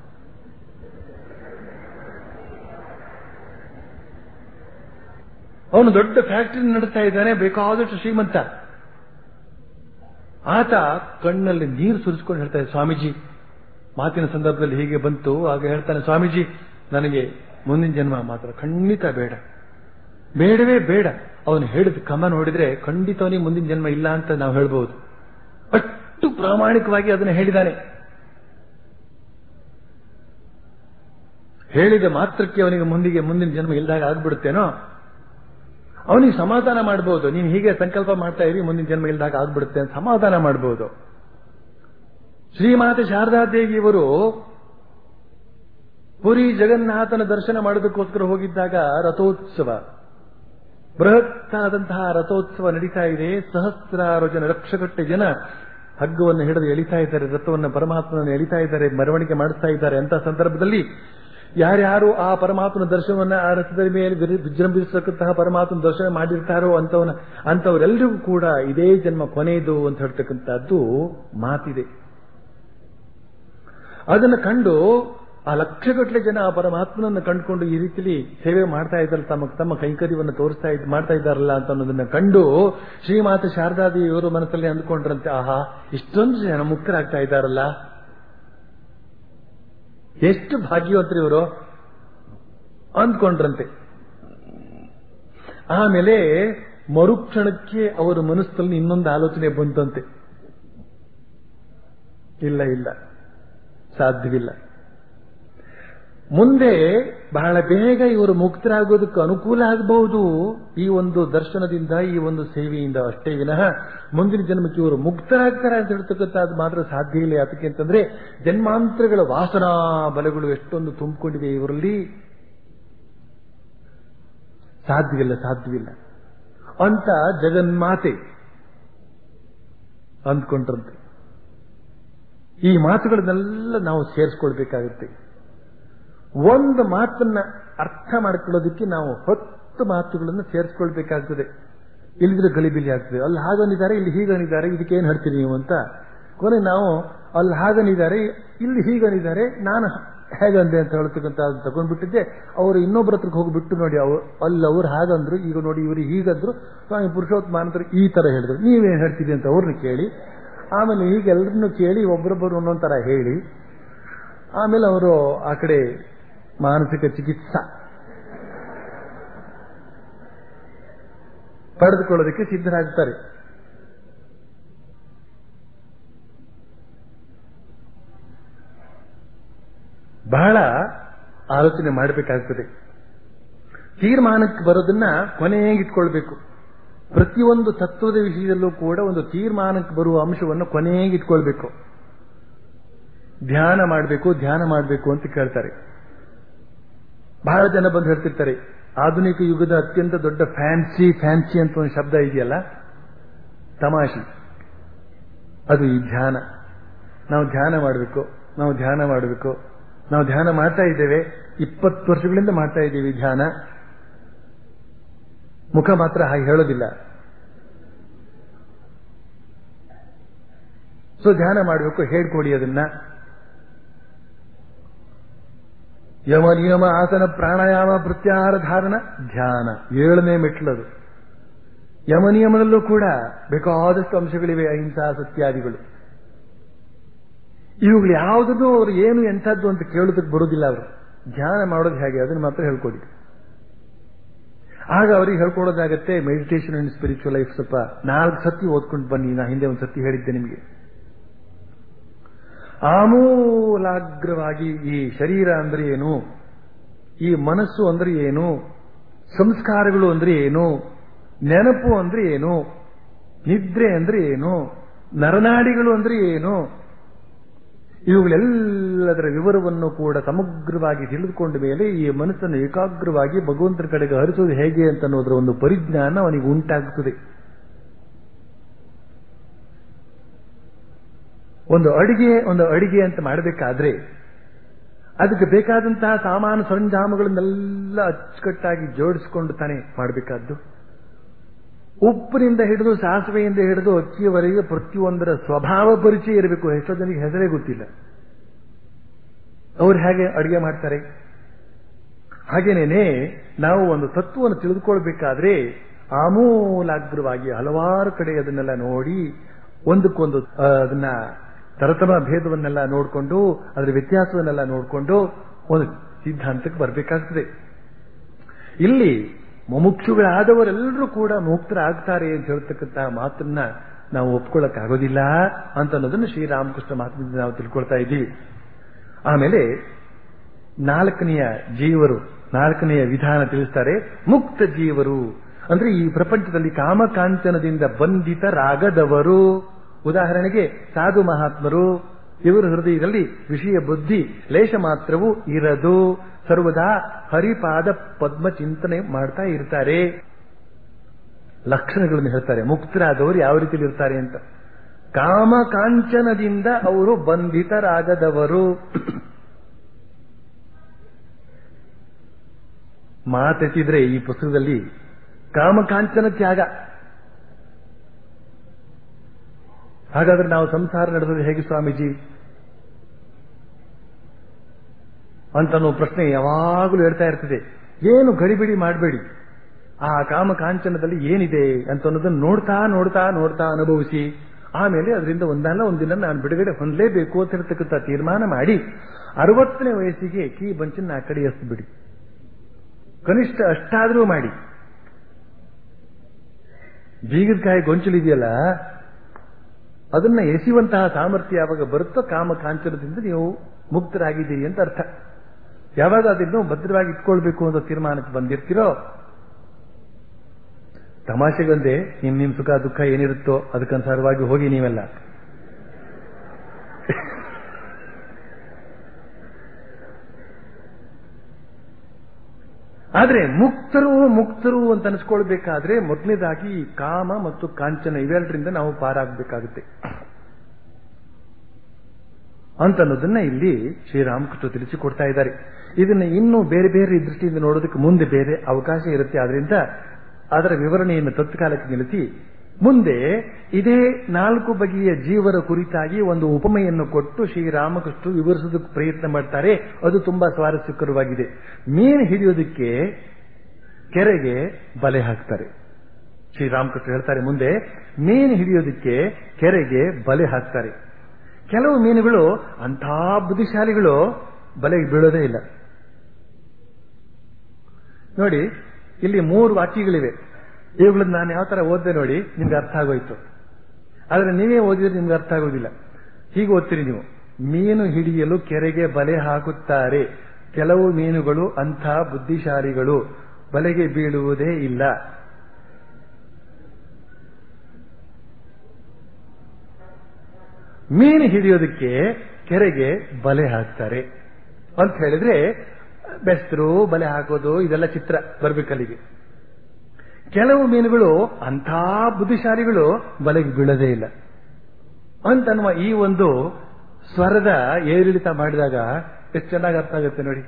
ಅವನು ದೊಡ್ಡ ಫ್ಯಾಕ್ಟರಿ ನಡೆಸ್ತಾ ಇದ್ದಾನೆ ಬೇಕಾದಷ್ಟು ಶ್ರೀಮಂತ ಆತ ಕಣ್ಣಲ್ಲಿ ನೀರು ಸುರಿಸ್ಕೊಂಡು ಹೇಳ್ತಾರೆ ಸ್ವಾಮೀಜಿ ಮಾತಿನ ಸಂದರ್ಭದಲ್ಲಿ ಹೀಗೆ ಬಂತು ಆಗ ಹೇಳ್ತಾನೆ ಸ್ವಾಮೀಜಿ ನನಗೆ ಮುಂದಿನ ಜನ್ಮ ಮಾತ್ರ ಖಂಡಿತ ಬೇಡ ಬೇಡವೇ ಬೇಡ ಅವನು ಹೇಳಿದ ಕ್ರಮ ನೋಡಿದ್ರೆ ಖಂಡಿತವನಿಗೆ ಮುಂದಿನ ಜನ್ಮ ಇಲ್ಲ ಅಂತ ನಾವು ಹೇಳ್ಬಹುದು ಅಷ್ಟು ಪ್ರಾಮಾಣಿಕವಾಗಿ ಅದನ್ನು ಹೇಳಿದ್ದಾನೆ ಹೇಳಿದ ಮಾತ್ರಕ್ಕೆ ಅವನಿಗೆ ಮುಂದಿಗೆ ಮುಂದಿನ ಜನ್ಮ ಇಲ್ದಾಗ ಆಗ್ಬಿಡುತ್ತೇನೋ ಅವನಿಗೆ ಸಮಾಧಾನ ಮಾಡಬಹುದು ನೀನು ಹೀಗೆ ಸಂಕಲ್ಪ ಮಾಡ್ತಾ ಇರಿ ಮುಂದಿನ ಜನ್ಮ ಇಲ್ದಾಗ ಆಗ್ಬಿಡುತ್ತೆ ಅಂತ ಸಮಾಧಾನ ಮಾಡಬಹುದು ಶ್ರೀಮಾತೆ ಶಾರದಾದೇವಿಯವರು ಪುರಿ ಜಗನ್ನಾಥನ ದರ್ಶನ ಮಾಡೋದಕ್ಕೋಸ್ಕರ ಹೋಗಿದ್ದಾಗ ರಥೋತ್ಸವ ಬೃಹತ್ತಾದಂತಹ ರಥೋತ್ಸವ ನಡೀತಾ ಇದೆ ಸಹಸ್ರಾರು ಜನ ಲಕ್ಷಗಟ್ಟೆ ಜನ ಹಗ್ಗವನ್ನು ಹಿಡಿದು ಎಳಿತಾ ಇದ್ದಾರೆ ರಥವನ್ನು ಪರಮಾತ್ಮನನ್ನು ಎಳಿತಾ ಇದ್ದಾರೆ ಮೆರವಣಿಗೆ ಮಾಡಿಸ್ತಾ ಇದ್ದಾರೆ ಅಂತ ಸಂದರ್ಭದಲ್ಲಿ ಯಾರ್ಯಾರು ಆ ಪರಮಾತ್ಮನ ದರ್ಶನವನ್ನ ಆ ರಥದ ಮೇಲೆ ವಿರ್- ವಿಜೃಂಭಿಸತಕ್ಕಂತಹ ಪರಮಾತ್ಮನ ದರ್ಶನ ಮಾಡಿರ್ತಾರೋ ಅಂತವನ ಅಂತವರೆಲ್ಲರಿಗೂ ಕೂಡ ಇದೇ ಜನ್ಮ ಕೊನೆಯದು ಅಂತ ಹೇಳ್ತಕ್ಕಂಥದ್ದು ಮಾತಿದೆ ಅದನ್ನು ಕಂಡು ಆ ಲಕ್ಷಗಟ್ಟಲೆ ಜನ ಆ ಪರಮಾತ್ಮನನ್ನು ಕಂಡುಕೊಂಡು ಈ ರೀತಿಯಲ್ಲಿ ಸೇವೆ ಮಾಡ್ತಾ ಇದ್ದಾರೆ ತಮ್ಮ ತಮ್ಮ ಕೈಂಕರ್ಯವನ್ನು ತೋರಿಸ್ತಾ ಇದ್ ಮಾಡ್ತಾ ಇದ್ದಾರಲ್ಲ ಅಂತ ಅನ್ನೋದನ್ನ ಕಂಡು ಶ್ರೀಮಾತೆ ಶಾರದಾದೇವಿ ಇವರು ಮನಸ್ಸಲ್ಲಿ ಅಂದ್ಕೊಂಡ್ರಂತೆ ಆಹಾ ಇಷ್ಟೊಂದು ಜನ ಮುಕ್ತರಾಗ್ತಾ ಇದ್ದಾರಲ್ಲ ಎಷ್ಟು ಭಾಗ್ಯವಂತರು ಇವರು ಅಂದ್ಕೊಂಡ್ರಂತೆ ಆಮೇಲೆ ಮರುಕ್ಷಣಕ್ಕೆ ಅವರ ಮನಸ್ಸಲ್ಲಿ ಇನ್ನೊಂದು ಆಲೋಚನೆ ಬಂತಂತೆ ಇಲ್ಲ ಇಲ್ಲ ಸಾಧ್ಯವಿಲ್ಲ ಮುಂದೆ ಬಹಳ ಬೇಗ ಇವರು ಮುಕ್ತರಾಗೋದಕ್ಕೆ ಅನುಕೂಲ ಆಗಬಹುದು ಈ ಒಂದು ದರ್ಶನದಿಂದ ಈ ಒಂದು ಸೇವೆಯಿಂದ ಅಷ್ಟೇ ವಿನಃ ಮುಂದಿನ ಜನ್ಮಕ್ಕೆ ಇವರು ಮುಕ್ತರಾಗ್ತಾರೆ ಅಂತ ಹೇಳ್ತಕ್ಕಂಥದ್ದು ಮಾತ್ರ ಸಾಧ್ಯ ಇಲ್ಲ ಯಾತಕ್ಕೆ ಅಂತಂದ್ರೆ ಜನ್ಮಾಂತರಗಳ ವಾಸನಾ ಬಲಗಳು ಎಷ್ಟೊಂದು ತುಂಬಿಕೊಂಡಿದೆ ಇವರಲ್ಲಿ ಸಾಧ್ಯವಿಲ್ಲ ಸಾಧ್ಯವಿಲ್ಲ ಅಂತ ಜಗನ್ಮಾತೆ ಅಂದ್ಕೊಂಡ್ರಂತೆ ಈ ಮಾತುಗಳನ್ನೆಲ್ಲ ನಾವು ಸೇರಿಸ್ಕೊಳ್ಬೇಕಾಗುತ್ತೆ ಒಂದು ಮಾತನ್ನ ಅರ್ಥ ಮಾಡ್ಕೊಳ್ಳೋದಕ್ಕೆ ನಾವು ಹತ್ತು ಮಾತುಗಳನ್ನು ಸೇರಿಸ್ಕೊಳ್ಬೇಕಾಗ್ತದೆ ಇಲ್ಲಿದ್ರೆ ಗಲಿಬಿಲಿ ಆಗ್ತದೆ ಅಲ್ಲಿ ಹಾಗನಿದ್ದಾರೆ ಇಲ್ಲಿ ಹೀಗನಿದ್ದಾರೆ ಇದಕ್ಕೆ ಏನ್ ಹೇಳ್ತೀರಿ ನೀವು ಅಂತ ಕೊನೆ ನಾವು ಅಲ್ಲಿ ಹಾಗನಿದ್ದಾರೆ ಇಲ್ಲಿ ಹೀಗನಿದ್ದಾರೆ ನಾನು ಹೇಗಂದೆ ಅಂತ ಹೇಳ್ತಕ್ಕಂಥ ಅದನ್ನ ತಗೊಂಡ್ಬಿಟ್ಟಿದ್ದೆ ಅವರು ಇನ್ನೊಬ್ಬರ ಹತ್ರಕ್ಕೆ ಹೋಗ್ಬಿಟ್ಟು ನೋಡಿ ಅವ್ರು ಅಲ್ಲಿ ಅವ್ರು ಹಾಗಂದ್ರು ಈಗ ನೋಡಿ ಇವರು ಹೀಗಂದ್ರು ಸ್ವಾಮಿ ಪುರುಷೋತ್ತಮಾನಂತರ ಈ ತರ ಹೇಳಿದ್ರು ನೀವೇನ್ ಹೇಳ್ತೀರಿ ಅಂತ ಅವ್ರನ್ನ ಕೇಳಿ ಆಮೇಲೆ ಈಗ ಎಲ್ಲರನ್ನು ಕೇಳಿ ಒಬ್ಬರೊಬ್ಬರು ಒಂದೊಂದ್ ತರ ಹೇಳಿ ಆಮೇಲೆ ಅವರು ಆ ಕಡೆ ಮಾನಸಿಕ ಚಿಕಿತ್ಸಾ ಪಡೆದುಕೊಳ್ಳೋದಕ್ಕೆ ಸಿದ್ಧರಾಗ್ತಾರೆ ಬಹಳ ಆಲೋಚನೆ ಮಾಡಬೇಕಾಗ್ತದೆ ತೀರ್ಮಾನಕ್ಕೆ ಬರೋದನ್ನ ಕೊನೆಗೆ ಇಟ್ಕೊಳ್ಬೇಕು ಪ್ರತಿಯೊಂದು ತತ್ವದ ವಿಷಯದಲ್ಲೂ ಕೂಡ ಒಂದು ತೀರ್ಮಾನಕ್ಕೆ ಬರುವ ಅಂಶವನ್ನು ಕೊನೆಗೆ ಇಟ್ಕೊಳ್ಬೇಕು ಧ್ಯಾನ ಮಾಡಬೇಕು ಧ್ಯಾನ ಮಾಡಬೇಕು ಅಂತ ಕೇಳ್ತಾರೆ ಬಹಳ ಜನ ಬಂದು ಹೇಳ್ತಿರ್ತಾರೆ ಆಧುನಿಕ ಯುಗದ ಅತ್ಯಂತ ದೊಡ್ಡ ಫ್ಯಾನ್ಸಿ ಫ್ಯಾನ್ಸಿ ಅಂತ ಒಂದು ಶಬ್ದ ಇದೆಯಲ್ಲ ತಮಾಷೆ ಅದು ಈ ಧ್ಯಾನ ನಾವು ಧ್ಯಾನ ಮಾಡಬೇಕು ನಾವು ಧ್ಯಾನ ಮಾಡಬೇಕು ನಾವು ಧ್ಯಾನ ಮಾಡ್ತಾ ಇದ್ದೇವೆ ಇಪ್ಪತ್ತು ವರ್ಷಗಳಿಂದ ಮಾಡ್ತಾ ಇದ್ದೀವಿ ಧ್ಯಾನ ಮುಖ ಮಾತ್ರ ಹಾಗೆ ಹೇಳೋದಿಲ್ಲ ಸೊ ಧ್ಯಾನ ಮಾಡಬೇಕು ಹೇಳ್ಕೊಡಿ ಅದನ್ನ ಯಮ ನಿಯಮ ಆಸನ ಪ್ರಾಣಾಯಾಮ ಪ್ರತ್ಯಾಹಾರ ಧಾರಣ ಧ್ಯಾನ ಏಳನೇ ಮೆಟ್ಲದು ಯಮ ನಿಯಮದಲ್ಲೂ ಕೂಡ ಬೇಕಾದಷ್ಟು ಅಂಶಗಳಿವೆ ಅಹಿಂಸಾ ಸತ್ಯಾದಿಗಳು ಇವುಗಳು ಯಾವುದನ್ನು ಅವರು ಏನು ಎಂಥದ್ದು ಅಂತ ಕೇಳೋದಕ್ಕೆ ಬರೋದಿಲ್ಲ ಅವರು ಧ್ಯಾನ ಮಾಡೋದು ಹೇಗೆ ಅದನ್ನು ಮಾತ್ರ ಹೇಳ್ಕೊಡಿ ಆಗ ಅವರಿಗೆ ಹೇಳ್ಕೊಡೋದಾಗತ್ತೆ ಮೆಡಿಟೇಷನ್ ಅಂಡ್ ಸ್ಪಿರಿಚುವಲ್ ಲೈಫ್ ಸ್ವಲ್ಪ ನಾಲ್ಕು ಸತಿ ಓದ್ಕೊಂಡು ಬನ್ನಿ ನಾ ಹಿಂದೆ ಒಂದು ಸತಿ ಹೇಳಿದ್ದೆ ನಿಮಗೆ ಆಮೂಲಾಗ್ರವಾಗಿ ಈ ಶರೀರ ಅಂದ್ರೆ ಏನು ಈ ಮನಸ್ಸು ಅಂದ್ರೆ ಏನು ಸಂಸ್ಕಾರಗಳು ಅಂದ್ರೆ ಏನು ನೆನಪು ಅಂದ್ರೆ ಏನು ನಿದ್ರೆ ಅಂದ್ರೆ ಏನು ನರನಾಡಿಗಳು ಅಂದ್ರೆ ಏನು ಇವುಗಳೆಲ್ಲದರ ವಿವರವನ್ನು ಕೂಡ ಸಮಗ್ರವಾಗಿ ತಿಳಿದುಕೊಂಡ ಮೇಲೆ ಈ ಮನಸ್ಸನ್ನು ಏಕಾಗ್ರವಾಗಿ ಭಗವಂತನ ಕಡೆಗೆ ಹರಿಸೋದು ಹೇಗೆ ಅಂತ ಅನ್ನೋದರ ಒಂದು ಪರಿಜ್ಞಾನ ಅವನಿಗೆ ಉಂಟಾಗುತ್ತದೆ ಒಂದು ಅಡಿಗೆ ಒಂದು ಅಡಿಗೆ ಅಂತ ಮಾಡಬೇಕಾದ್ರೆ ಅದಕ್ಕೆ ಬೇಕಾದಂತಹ ಸಾಮಾನು ಸರಂಜಾಮಗಳನ್ನೆಲ್ಲ ಅಚ್ಚುಕಟ್ಟಾಗಿ ಜೋಡಿಸಿಕೊಂಡು ತಾನೇ ಮಾಡಬೇಕಾದ್ದು ಉಪ್ಪಿನಿಂದ ಹಿಡಿದು ಸಾಸಿವೆಯಿಂದ ಹಿಡಿದು ಅಕ್ಕಿಯವರೆಗೆ ಪ್ರತಿಯೊಂದರ ಸ್ವಭಾವ ಪರಿಚಯ ಇರಬೇಕು ಎಷ್ಟೋ ಜನಕ್ಕೆ ಹೆಸರೇ ಗೊತ್ತಿಲ್ಲ ಅವ್ರು ಹೇಗೆ ಅಡುಗೆ ಮಾಡ್ತಾರೆ ಹಾಗೇನೇನೆ ನಾವು ಒಂದು ತತ್ವವನ್ನು ತಿಳಿದುಕೊಳ್ಬೇಕಾದ್ರೆ ಆಮೂಲಾಗ್ರವಾಗಿ ಹಲವಾರು ಕಡೆ ಅದನ್ನೆಲ್ಲ ನೋಡಿ ಒಂದಕ್ಕೊಂದು ಆ, ಅದನ್ನ ತರತಮ ಭೇದವನ್ನೆಲ್ಲ ನೋಡಿಕೊಂಡು ಅದರ ವ್ಯತ್ಯಾಸವನ್ನೆಲ್ಲ ನೋಡಿಕೊಂಡು ಒಂದು ಸಿದ್ಧಾಂತಕ್ಕೆ ಬರಬೇಕಾಗ್ತದೆ ಇಲ್ಲಿ ಮುಮುಕ್ಷುಗಳಾದವರೆಲ್ಲರೂ ಕೂಡ ಮುಕ್ತರಾಗ್ತಾರೆ ಅಂತ ಹೇಳ್ತಕ್ಕಂಥ ಮಾತನ್ನ ನಾವು ಒಪ್ಕೊಳ್ಳಕ್ ಆಗೋದಿಲ್ಲ ಅಂತ ಅನ್ನೋದನ್ನು ಶ್ರೀರಾಮಕೃಷ್ಣ ಮಾತಿನಿಂದ ನಾವು ತಿಳ್ಕೊಳ್ತಾ ಇದ್ದೀವಿ ಆಮೇಲೆ ನಾಲ್ಕನೆಯ ಜೀವರು ನಾಲ್ಕನೆಯ ವಿಧಾನ ತಿಳಿಸ್ತಾರೆ ಮುಕ್ತ ಜೀವರು ಅಂದ್ರೆ ಈ ಪ್ರಪಂಚದಲ್ಲಿ ಕಾಮಕಾಂಚನದಿಂದ ಬಂಧಿತರಾಗದವರು ಉದಾಹರಣೆಗೆ ಸಾಧು ಮಹಾತ್ಮರು ಇವರ ಹೃದಯದಲ್ಲಿ ವಿಷಯ ಬುದ್ಧಿ ಲೇಷ ಮಾತ್ರವೂ ಇರದು ಸರ್ವದಾ ಹರಿಪಾದ ಪದ್ಮ ಚಿಂತನೆ ಮಾಡ್ತಾ ಇರ್ತಾರೆ ಲಕ್ಷಣಗಳನ್ನು ಹೇಳ್ತಾರೆ ಮುಕ್ತರಾದವರು ಯಾವ ರೀತಿಯಲ್ಲಿ ಇರ್ತಾರೆ ಅಂತ ಕಾಮ ಕಾಂಚನದಿಂದ ಅವರು ಬಂಧಿತರಾಗದವರು ಮಾತೆತ್ತಿದ್ರೆ ಈ ಪುಸ್ತಕದಲ್ಲಿ ಕಾಮಕಾಂಚನ ತ್ಯಾಗ ಹಾಗಾದ್ರೆ ನಾವು ಸಂಸಾರ ನಡೆಸೋದು ಹೇಗೆ ಸ್ವಾಮೀಜಿ ಅಂತ ಅನ್ನೋ ಪ್ರಶ್ನೆ ಯಾವಾಗಲೂ ಹೇಳ್ತಾ ಇರ್ತದೆ ಏನು ಗಡಿಬಿಡಿ ಮಾಡಬೇಡಿ ಆ ಕಾಮ ಕಾಂಚನದಲ್ಲಿ ಏನಿದೆ ಅಂತ ಅನ್ನೋದನ್ನ ನೋಡ್ತಾ ನೋಡ್ತಾ ನೋಡ್ತಾ ಅನುಭವಿಸಿ ಆಮೇಲೆ ಅದರಿಂದ ಒಂದಲ್ಲ ಒಂದಿನ ನಾನು ಬಿಡುಗಡೆ ಹೊಂದಲೇಬೇಕು ಅಂತ ಹೇಳ್ತಕ್ಕಂಥ ತೀರ್ಮಾನ ಮಾಡಿ ಅರವತ್ತನೇ ವಯಸ್ಸಿಗೆ ಕೀ ಬಂಚನ್ನ ಆ ಕಡೆ ಎಸ್ಬಿಡಿ ಕನಿಷ್ಠ ಅಷ್ಟಾದರೂ ಮಾಡಿ ಬೀಗದಕಾಯಿ ಗೊಂಚಲಿದೆಯಲ್ಲ ಅದನ್ನ ಎಸೆಯುವಂತಹ ಸಾಮರ್ಥ್ಯ ಯಾವಾಗ ಬರುತ್ತೋ ಕಾಮ ಕಾಂಚನದಿಂದ ನೀವು ಮುಕ್ತರಾಗಿದ್ದೀರಿ ಅಂತ ಅರ್ಥ ಯಾವಾಗ ಅದನ್ನು ಭದ್ರವಾಗಿ ಇಟ್ಕೊಳ್ಬೇಕು ಅಂತ ತೀರ್ಮಾನಕ್ಕೆ ಬಂದಿರ್ತೀರೋ ತಮಾಷೆಗಂದೆ ನಿಮ್ ನಿಮ್ ಸುಖ ದುಃಖ ಏನಿರುತ್ತೋ ಅದಕ್ಕನುಸಾರವಾಗಿ ಹೋಗಿ ನೀವೆಲ್ಲ ಆದ್ರೆ ಮುಕ್ತರು ಮುಕ್ತರು ಅಂತ ಅನಿಸ್ಕೊಳ್ಬೇಕಾದ್ರೆ ಮೊದಲನೇದಾಗಿ ಈ ಕಾಮ ಮತ್ತು ಕಾಂಚನ ಇವೆರಡರಿಂದ ನಾವು ಪಾರಾಗಬೇಕಾಗುತ್ತೆ ಅಂತ ಅನ್ನೋದನ್ನ ಇಲ್ಲಿ ಶ್ರೀರಾಮಕೃಷ್ಣ ತಿಳಿಸಿಕೊಡ್ತಾ ಇದ್ದಾರೆ ಇದನ್ನ ಇನ್ನೂ ಬೇರೆ ಬೇರೆ ದೃಷ್ಟಿಯಿಂದ ನೋಡೋದಕ್ಕೆ ಮುಂದೆ ಬೇರೆ ಅವಕಾಶ ಇರುತ್ತೆ ಆದ್ರಿಂದ ಅದರ ವಿವರಣೆಯನ್ನು ತತ್ಕಾಲಕ್ಕೆ ನಿಲ್ಲಿಸಿ ಮುಂದೆ ಇದೇ ನಾಲ್ಕು ಬಗೆಯ ಜೀವರ ಕುರಿತಾಗಿ ಒಂದು ಉಪಮೆಯನ್ನು ಕೊಟ್ಟು ಶ್ರೀರಾಮಕೃಷ್ಣರು ವಿವರಿಸೋದಕ್ಕೆ ಪ್ರಯತ್ನ ಮಾಡ್ತಾರೆ ಅದು ತುಂಬಾ ಸ್ವಾರಸ್ಯಕರವಾಗಿದೆ ಮೀನು ಹಿಡಿಯೋದಕ್ಕೆ ಕೆರೆಗೆ ಬಲೆ ಹಾಕ್ತಾರೆ ಶ್ರೀರಾಮಕೃಷ್ಣ ಹೇಳ್ತಾರೆ ಮುಂದೆ ಮೀನು ಹಿಡಿಯೋದಕ್ಕೆ ಕೆರೆಗೆ ಬಲೆ ಹಾಕ್ತಾರೆ ಕೆಲವು ಮೀನುಗಳು ಅಂಥ ಬುದ್ಧಿಶಾಲಿಗಳು ಬಲೆಗೆ ಬೀಳೋದೇ ಇಲ್ಲ ನೋಡಿ ಇಲ್ಲಿ ಮೂರು ವಾಕ್ಯಗಳಿವೆ ಇವುಗಳನ್ನ ನಾನು ಯಾವ ತರ ಓದ್ದೆ ನೋಡಿ ನಿಮ್ಗೆ ಅರ್ಥ ಆಗೋಯ್ತು ಆದ್ರೆ ನೀವೇ ಓದಿದ್ರೆ ನಿಮ್ಗೆ ಅರ್ಥ ಆಗೋದಿಲ್ಲ ಹೀಗೆ ಓದ್ತೀರಿ ನೀವು ಮೀನು ಹಿಡಿಯಲು ಕೆರೆಗೆ ಬಲೆ ಹಾಕುತ್ತಾರೆ ಕೆಲವು ಮೀನುಗಳು ಅಂಥ ಬುದ್ಧಿಶಾಲಿಗಳು ಬಲೆಗೆ ಬೀಳುವುದೇ ಇಲ್ಲ ಮೀನು ಹಿಡಿಯೋದಕ್ಕೆ ಕೆರೆಗೆ ಬಲೆ ಹಾಕ್ತಾರೆ ಅಂತ ಹೇಳಿದ್ರೆ ಬೆಸ್ತರು ಬಲೆ ಹಾಕೋದು ಇದೆಲ್ಲ ಚಿತ್ರ ಬರ್ಬೇಕಲ್ಲಿಗೆ ಕೆಲವು ಮೀನುಗಳು ಅಂಥ ಬುದ್ಧಿಶಾಲಿಗಳು ಬಲೆಗೆ ಬೀಳೋದೇ ಇಲ್ಲ ಅಂತನ್ನುವ ಈ ಒಂದು ಸ್ವರದ ಏರಿಳಿತ ಮಾಡಿದಾಗ ಎಷ್ಟು ಚೆನ್ನಾಗಿ ಅರ್ಥ ಆಗುತ್ತೆ ನೋಡಿ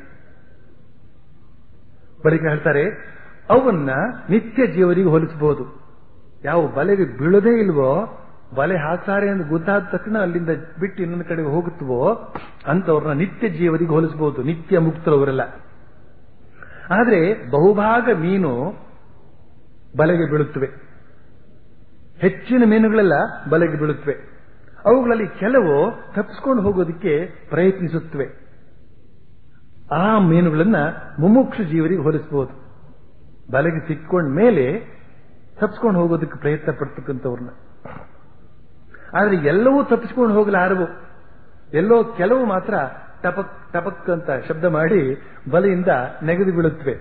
ಬಳಿಕ ಹೇಳ್ತಾರೆ ಅವನ್ನ ನಿತ್ಯ ಜೀವನಿಗೆ ಹೋಲಿಸಬಹುದು ಯಾವ ಬಲೆಗೆ ಬೀಳೋದೇ ಇಲ್ವೋ ಬಲೆ ಹಾಕ್ತಾರೆ ಅಂತ ಗೊತ್ತಾದ ತಕ್ಷಣ ಅಲ್ಲಿಂದ ಬಿಟ್ಟು ಇನ್ನೊಂದು ಕಡೆಗೆ ಹೋಗುತ್ತವೋ ಅಂತವ್ರನ್ನ ನಿತ್ಯ ಜೀವನಿಗೆ ಹೋಲಿಸಬಹುದು ನಿತ್ಯ ಮುಕ್ತರವರೆಲ್ಲ ಆದ್ರೆ ಬಹುಭಾಗ ಮೀನು ಬಲೆಗೆ ಬೀಳುತ್ತವೆ ಹೆಚ್ಚಿನ ಮೀನುಗಳೆಲ್ಲ ಬಲೆಗೆ ಬೀಳುತ್ತವೆ ಅವುಗಳಲ್ಲಿ ಕೆಲವು ತಪ್ಪಿಸ್ಕೊಂಡು ಹೋಗೋದಕ್ಕೆ ಪ್ರಯತ್ನಿಸುತ್ತವೆ ಆ ಮೀನುಗಳನ್ನ ಮುಮುಕ್ಷು ಜೀವರಿಗೆ ಹೋಲಿಸಬಹುದು ಬಲೆಗೆ ಸಿಕ್ಕೊಂಡ ಮೇಲೆ ತಪ್ಪಿಸ್ಕೊಂಡು ಹೋಗೋದಕ್ಕೆ ಪ್ರಯತ್ನ ಪಡ್ತಕ್ಕಂಥವ್ರನ್ನ ಆದ್ರೆ ಎಲ್ಲವೂ ತಪ್ಪಿಸ್ಕೊಂಡು ಹೋಗಲಾರವು ಎಲ್ಲೋ ಕೆಲವು ಮಾತ್ರ ಟಪಕ್ ಟಪಕ್ ಅಂತ ಶಬ್ದ ಮಾಡಿ ಬಲೆಯಿಂದ ನೆಗೆದು ಬೀಳುತ್ತವೆ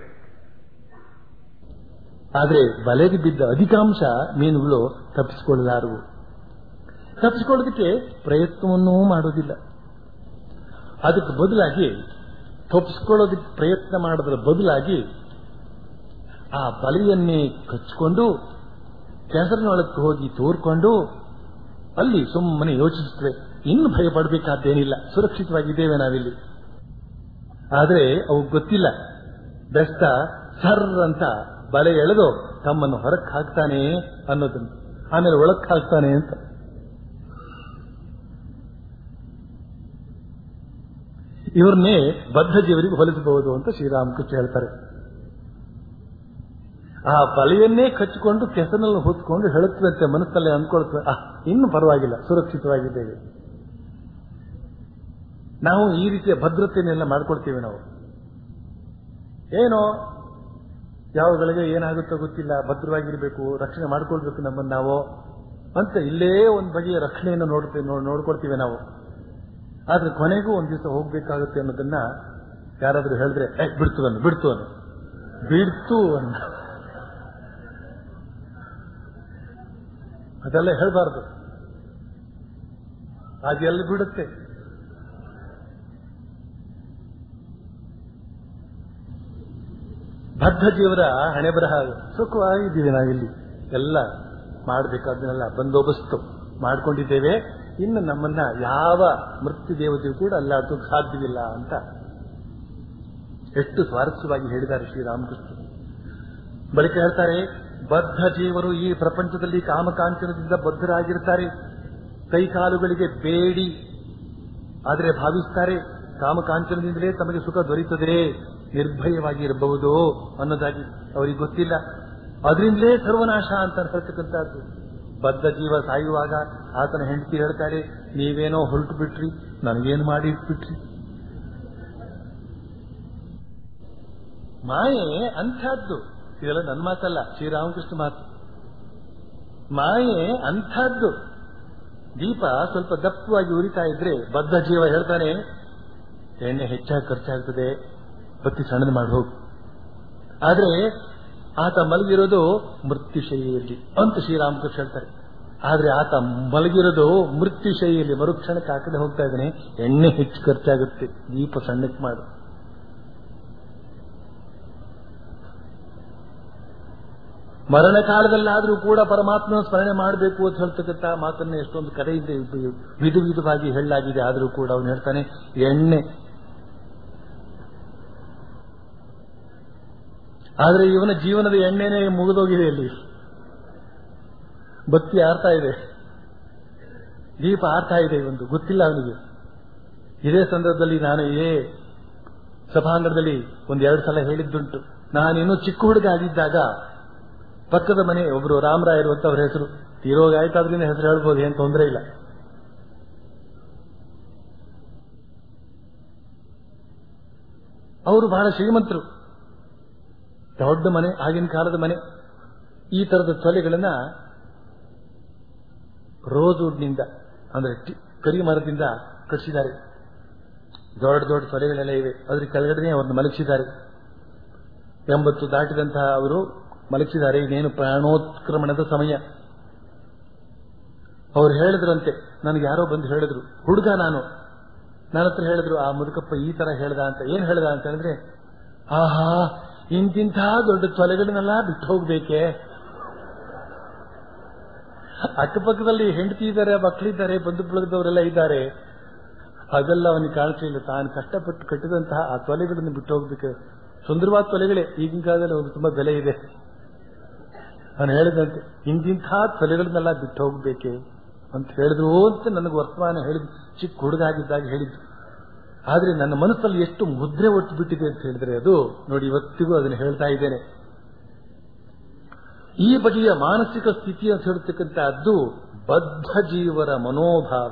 ಆದ್ರೆ ಬಲೆಗೆ ಬಿದ್ದ ಅಧಿಕಾಂಶ ಮೀನುಗಳು ತಪ್ಪಿಸಿಕೊಳ್ಳಲಾರವು ತಪ್ಪಿಸಿಕೊಳ್ಳೋದಕ್ಕೆ ಪ್ರಯತ್ನವನ್ನೂ ಮಾಡೋದಿಲ್ಲ ಅದಕ್ಕೆ ಬದಲಾಗಿ ತಪ್ಪಿಸ್ಕೊಳ್ಳೋದಕ್ಕೆ ಪ್ರಯತ್ನ ಮಾಡೋದ್ರ ಬದಲಾಗಿ ಆ ಬಲೆಯನ್ನೇ ಕಚ್ಕೊಂಡು ಕೆಸರಿನೊಳಕ್ಕೆ ಹೋಗಿ ತೋರ್ಕೊಂಡು ಅಲ್ಲಿ ಸುಮ್ಮನೆ ಯೋಚಿಸುತ್ತವೆ ಇನ್ನು ಭಯ ಪಡಬೇಕಾದ್ದೇನಿಲ್ಲ ಸುರಕ್ಷಿತವಾಗಿದ್ದೇವೆ ನಾವಿಲ್ಲಿ ಆದರೆ ಅವು ಗೊತ್ತಿಲ್ಲ ಬೆಸ್ತ ಸರ್ ಅಂತ ಬಲೆ ಎಳೆದು ತಮ್ಮನ್ನು ಹೊರಕ್ಕೆ ಹಾಕ್ತಾನೆ ಅನ್ನೋದನ್ನು ಆಮೇಲೆ ಒಳಕ್ಕೆ ಹಾಕ್ತಾನೆ ಅಂತ ಇವ್ರನ್ನೇ ಬದ್ಧ ಜೀವರಿಗೆ ಹೋಲಿಸಬಹುದು ಅಂತ ಶ್ರೀರಾಮಕೃಷ್ಣ ಹೇಳ್ತಾರೆ ಆ ಬಲೆಯನ್ನೇ ಕಚ್ಚಿಕೊಂಡು ಕೆಸನಲ್ಲಿ ಹೊತ್ಕೊಂಡು ಹೇಳುತ್ತಂತೆ ಮನಸ್ಸಲ್ಲೇ ಅಂದ್ಕೊಳ್ತವೆ ಆ ಇನ್ನು ಪರವಾಗಿಲ್ಲ ಸುರಕ್ಷಿತವಾಗಿದ್ದೇವೆ ನಾವು ಈ ರೀತಿಯ ಭದ್ರತೆಯನ್ನೆಲ್ಲ ಮಾಡ್ಕೊಳ್ತೀವಿ ನಾವು ಏನೋ ಯಾವ ಗಳಿಗೆ ಏನಾಗುತ್ತೋ ಗೊತ್ತಿಲ್ಲ ಭದ್ರವಾಗಿರ್ಬೇಕು ರಕ್ಷಣೆ ಮಾಡ್ಕೊಳ್ಬೇಕು ನಮ್ಮನ್ನು ನಾವು ಅಂತ ಇಲ್ಲೇ ಒಂದು ಬಗೆಯ ರಕ್ಷಣೆಯನ್ನು ನೋಡ್ತೀವಿ ನೋಡ್ಕೊಳ್ತೀವಿ ನಾವು ಆದ್ರೆ ಕೊನೆಗೂ ಒಂದ್ ದಿವಸ ಹೋಗ್ಬೇಕಾಗುತ್ತೆ ಅನ್ನೋದನ್ನ ಯಾರಾದ್ರೂ ಹೇಳಿದ್ರೆ ಏ ಬಿಡ್ತು ಅನ್ನು ಬಿಡ್ತು ಅನ್ನು ಬಿಡ್ತು ಅನ್ನ ಅದೆಲ್ಲ ಹೇಳಬಾರ್ದು ಅದೆಲ್ಲ ಬಿಡುತ್ತೆ ಬದ್ಧ ಜೀವರ ಹಣೆ ಬರಹ ಸುಖವಾಗಿದ್ದೀವಿ ನಾವಿಲ್ಲಿ ಎಲ್ಲ ಮಾಡಬೇಕಾದನ್ನೆಲ್ಲ ಬಂದೋಬಸ್ತು ಮಾಡ್ಕೊಂಡಿದ್ದೇವೆ ಇನ್ನು ನಮ್ಮನ್ನ ಯಾವ ಮೃತ್ಯು ದೇವತೆಯು ಕೂಡ ಅಲ್ಲಾಡೋಕೆ ಸಾಧ್ಯವಿಲ್ಲ ಅಂತ ಎಷ್ಟು ಸ್ವಾರಸ್ಯವಾಗಿ ಹೇಳಿದ್ದಾರೆ ಶ್ರೀರಾಮಕೃಷ್ಣ ಬಳಿಕ ಹೇಳ್ತಾರೆ ಬದ್ಧ ಜೀವರು ಈ ಪ್ರಪಂಚದಲ್ಲಿ ಕಾಮಕಾಂಚನದಿಂದ ಬದ್ಧರಾಗಿರ್ತಾರೆ ಕೈಕಾಲುಗಳಿಗೆ ಬೇಡಿ ಆದರೆ ಭಾವಿಸ್ತಾರೆ ಕಾಮಕಾಂಚನದಿಂದಲೇ ತಮಗೆ ಸುಖ ದೊರೆಯುತ್ತದೆ ನಿರ್ಭಯವಾಗಿ ಇರಬಹುದು ಅನ್ನೋದಾಗಿ ಅವರಿಗೆ ಗೊತ್ತಿಲ್ಲ ಅದರಿಂದಲೇ ಸರ್ವನಾಶ ಅಂತ ಹೇಳ್ತಕ್ಕಂಥದ್ದು ಬದ್ಧ ಜೀವ ಸಾಯುವಾಗ ಆತನ ಹೆಂಡತಿ ಹೇಳ್ತಾರೆ ನೀವೇನೋ ಹೊರಟು ಬಿಟ್ರಿ ನನಗೇನು ಮಾಡಿ ಇಟ್ಬಿಟ್ರಿ ಮಾಯೆ ಅಂಥದ್ದು ಇದೆಲ್ಲ ನನ್ನ ಮಾತಲ್ಲ ಶ್ರೀರಾಮಕೃಷ್ಣ ಮಾತು ಮಾಯೆ ಅಂಥದ್ದು ದೀಪ ಸ್ವಲ್ಪ ದಪ್ಪವಾಗಿ ಉರಿತಾ ಇದ್ರೆ ಬದ್ಧ ಜೀವ ಹೇಳ್ತಾನೆ ಎಣ್ಣೆ ಹೆಚ್ಚಾಗಿ ಖರ್ಚಾಗ್ತದೆ ಬತ್ತಿ ಸಣ್ಣದು ಮಾಡಿ ಹೋಗು ಆದ್ರೆ ಆತ ಮಲಗಿರೋದು ಮೃತ್ಯುಶೈಲಿಯಲ್ಲಿ ಅಂತ ಶ್ರೀರಾಮಕೃಷ್ಣ ಹೇಳ್ತಾರೆ ಆದ್ರೆ ಆತ ಮಲಗಿರೋದು ಮೃತ್ಯುಶೈಲಿಯಲ್ಲಿ ಮರುಕ್ಷಣಕ್ಕೆ ಹಾಕದೆ ಹೋಗ್ತಾ ಇದ್ದಾನೆ ಎಣ್ಣೆ ಹೆಚ್ಚು ಖರ್ಚಾಗುತ್ತೆ ದೀಪ ಸಣ್ಣಕ್ಕೆ ಮಾಡು ಮರಣ ಕಾಲದಲ್ಲಾದರೂ ಕೂಡ ಪರಮಾತ್ಮನ ಸ್ಮರಣೆ ಮಾಡಬೇಕು ಅಂತ ಹೇಳ್ತಕ್ಕಂಥ ಮಾತನ್ನ ಎಷ್ಟೊಂದು ಕಥೆಯಿಂದ ವಿಧ ವಿಧವಾಗಿ ಹೇಳಲಾಗಿದೆ ಆದರೂ ಕೂಡ ಅವನು ಹೇಳ್ತಾನೆ ಎಣ್ಣೆ ಆದ್ರೆ ಇವನ ಜೀವನದ ಎಣ್ಣೆನೇ ಮುಗಿದೋಗಿದೆ ಇಲ್ಲಿ ಬತ್ತಿ ಆರ್ತಾ ಇದೆ ದೀಪ ಆರ್ತಾ ಇದೆ ಒಂದು ಗೊತ್ತಿಲ್ಲ ಅವನಿಗೆ ಇದೇ ಸಂದರ್ಭದಲ್ಲಿ ನಾನು ಇದೇ ಸಭಾಂಗಣದಲ್ಲಿ ಒಂದ್ ಎರಡು ಸಲ ಹೇಳಿದ್ದುಂಟು ನಾನಿನ್ನೂ ಚಿಕ್ಕ ಹುಡುಗ ಆಗಿದ್ದಾಗ ಪಕ್ಕದ ಮನೆ ಒಬ್ರು ರಾಮರಾಯರು ಅಂತ ಅವ್ರ ಹೆಸರು ತೀರೋಗ ಆಯ್ತಾದ್ರಿಂದ ಹೆಸರು ಹೇಳ್ಬೋದು ಏನ್ ತೊಂದರೆ ಇಲ್ಲ ಅವರು ಬಹಳ ಶ್ರೀಮಂತರು ದೊಡ್ಡ ಮನೆ ಆಗಿನ ಕಾಲದ ಮನೆ ಈ ತರದ ತೊಲೆಗಳನ್ನ ರೋಜುಡ್ನಿಂದ ಅಂದ್ರೆ ಟಿ- ಕರಿ ಮರದಿಂದ ಕಟ್ಟಿಸಿದ್ದಾರೆ ದೊಡ್ಡ ದೊಡ್ಡ ತೊಲೆಗಳೆಲ್ಲ ಇವೆ ಅದ್ರ ಕೆಳಗಡೆ ಅವ್ರನ್ನ ಮಲಗಿಸಿದ್ದಾರೆ ಎಂಬತ್ತು ದಾಟಿದಂತಹ ಅವರು ಮಲಗಿಸಿದ್ದಾರೆ ಇನ್ನೇನು ಪ್ರಾಣೋತ್ಕ್ರಮಣದ ಸಮಯ ಅವ್ರು ಹೇಳಿದ್ರಂತೆ ನನಗೆ ಯಾರೋ ಬಂದು ಹೇಳಿದ್ರು ಹುಡುಗ ನಾನು ನನ್ನ ಹತ್ರ ಹೇಳಿದ್ರು ಆ ಮುದುಕಪ್ಪ ಈ ತರ ಹೇಳ್ದ ಅಂತ ಏನ್ ಹೇಳ್ದ ಅಂತ ಹೇಳಿದ್ರೆ ಆಹಾ ಇಂತಿಂಥ ದೊಡ್ಡ ತೊಲೆಗಳನ್ನೆಲ್ಲ ಬಿಟ್ಟು ಹೋಗ್ಬೇಕೆ ಅಕ್ಕಪಕ್ಕದಲ್ಲಿ ಹೆಂಡತಿ ಇದ್ದಾರೆ ಮಕ್ಕಳಿದ್ದಾರೆ ಬಂಧು ಬಳಗದವರೆಲ್ಲ ಇದ್ದಾರೆ ಅದೆಲ್ಲ ಅವನಿಗೆ ಕಾಣಿಸಲಿಲ್ಲ ತಾನು ಕಷ್ಟಪಟ್ಟು ಕಟ್ಟಿದಂತಹ ಆ ತೊಲೆಗಳನ್ನು ಬಿಟ್ಟು ಹೋಗ್ಬೇಕು ಸುಂದರವಾದ ತೊಲೆಗಳೇ ಈಗಿನ ಕಾಲದಲ್ಲಿ ಅವ್ರಿಗೆ ತುಂಬಾ ಬೆಲೆ ಇದೆ ನಾನು ಹೇಳಿದಂತೆ ಇಂತಿಂಥ ತೊಲೆಗಳನ್ನೆಲ್ಲ ಬಿಟ್ಟು ಹೋಗ್ಬೇಕೆ ಅಂತ ಹೇಳಿದ್ರು ಅಂತ ನನಗೆ ವರ್ತಮಾನ ಹೇಳಿದ್ ಚಿಕ್ಕ ಹುಡುಗಾಗಿದ್ದಾಗ ಹೇಳಿದ್ದು ಆದ್ರೆ ನನ್ನ ಮನಸ್ಸಲ್ಲಿ ಎಷ್ಟು ಮುದ್ರೆ ಒಟ್ಟು ಬಿಟ್ಟಿದೆ ಅಂತ ಹೇಳಿದ್ರೆ ಅದು ನೋಡಿ ಇವತ್ತಿಗೂ ಅದನ್ನು ಹೇಳ್ತಾ ಇದ್ದೇನೆ ಈ ಬಗೆಯ ಮಾನಸಿಕ ಸ್ಥಿತಿ ಅಂತ ಹೇಳ್ತಕ್ಕಂಥದ್ದು ಬದ್ಧ ಜೀವರ ಮನೋಭಾವ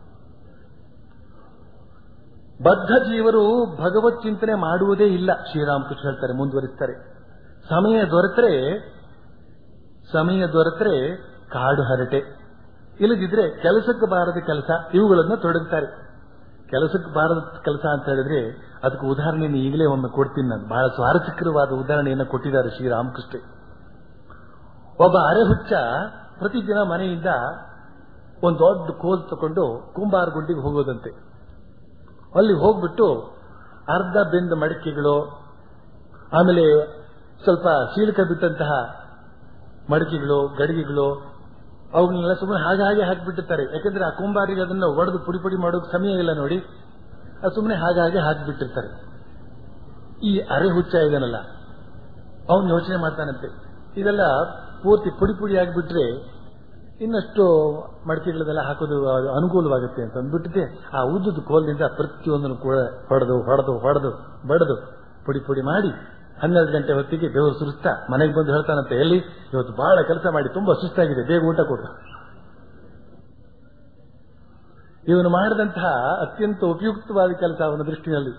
ಬದ್ಧ ಜೀವರು ಭಗವತ್ ಚಿಂತನೆ ಮಾಡುವುದೇ ಇಲ್ಲ ಶ್ರೀರಾಮಕೃಷ್ಣ ಹೇಳ್ತಾರೆ ಮುಂದುವರಿಸ್ತಾರೆ ಸಮಯ ದೊರೆತರೆ ಸಮಯ ದೊರೆತರೆ ಕಾಡು ಹರಟೆ ಇಲ್ಲದಿದ್ರೆ ಕೆಲಸಕ್ಕೆ ಬಾರದ ಕೆಲಸ ಇವುಗಳನ್ನು ತೊಡಗುತ್ತಾರೆ ಕೆಲಸಕ್ಕೆ ಬಾರದ ಕೆಲಸ ಅಂತ ಹೇಳಿದ್ರೆ ಅದಕ್ಕೆ ಉದಾಹರಣೆಯನ್ನು ಈಗಲೇ ಒಮ್ಮೆ ಕೊಡ್ತೀನಿ ನಾನು ಬಹಳ ಸ್ವಾರಸ್ಯಕರವಾದ ಉದಾಹರಣೆಯನ್ನು ಕೊಟ್ಟಿದ್ದಾರೆ ಶ್ರೀರಾಮಕೃಷ್ಣ ಒಬ್ಬ ಅರೆಹುಚ್ಚ ಪ್ರತಿದಿನ ಮನೆಯಿಂದ ಒಂದು ದೊಡ್ಡ ಕೋಲ್ ತಗೊಂಡು ಕುಂಬಾರ ಗುಡ್ಡಿಗೆ ಹೋಗೋದಂತೆ ಅಲ್ಲಿ ಹೋಗ್ಬಿಟ್ಟು ಅರ್ಧ ಬೆಂದ ಮಡಿಕೆಗಳು ಆಮೇಲೆ ಸ್ವಲ್ಪ ಶೀಲಕ ಬಿಟ್ಟಂತಹ ಮಡಿಕೆಗಳು ಗಡಿಗೆಗಳು ಅವುಗಳನ್ನೆಲ್ಲ ಸುಮ್ಮನೆ ಹಾಗೆ ಹಾಗೆ ಹಾಕಿಬಿಟ್ಟಿರ್ತಾರೆ ಯಾಕಂದ್ರೆ ಆ ಕುಂಬಾರಿಗೆ ಅದನ್ನ ಒಡೆದು ಪುಡಿ ಪುಡಿ ಮಾಡೋಕೆ ಸಮಯ ಇಲ್ಲ ನೋಡಿ ಅದು ಸುಮ್ಮನೆ ಹಾಗೆ ಹಾಗೆ ಹಾಕಿಬಿಟ್ಟಿರ್ತಾರೆ ಈ ಅರೆ ಹುಚ್ಚ ಇದನ್ನಲ್ಲ ಅವನು ಯೋಚನೆ ಮಾಡ್ತಾನಂತೆ ಇದೆಲ್ಲ ಪೂರ್ತಿ ಪುಡಿ ಪುಡಿ ಆಗಿಬಿಟ್ರೆ ಇನ್ನಷ್ಟು ಮಡಿಕೆಗಳದೆಲ್ಲ ಹಾಕೋದು ಅದು ಅನುಕೂಲವಾಗುತ್ತೆ ಅಂತ ಅಂದ್ಬಿಟ್ಟಿದೆ ಆ ಉದ್ದದ ಕೋಲಿನಿಂದ ಪ್ರತಿಯೊಂದನ್ನು ಕೂಡ ಹೊಡೆದು ಹೊಡೆದು ಹೊಡೆದು ಬಡದು ಪುಡಿ ಪುಡಿ ಮಾಡಿ ಹನ್ನೆರಡು ಗಂಟೆ ಹೊತ್ತಿಗೆ ಬೆವರು ಸುರಿಸ್ತಾ ಮನೆಗೆ ಬಂದು ಹೇಳ್ತಾನಂತೆ ಎಲ್ಲಿ ಇವತ್ತು ಬಹಳ ಕೆಲಸ ಮಾಡಿ ತುಂಬಾ ಸುಸ್ತಾಗಿದೆ ಬೇಗ ಊಟ ಕೊಡು ಇವನು ಮಾಡಿದಂತಹ ಅತ್ಯಂತ ಉಪಯುಕ್ತವಾದ ಕೆಲಸ ಅವನ ದೃಷ್ಟಿಯಲ್ಲಿ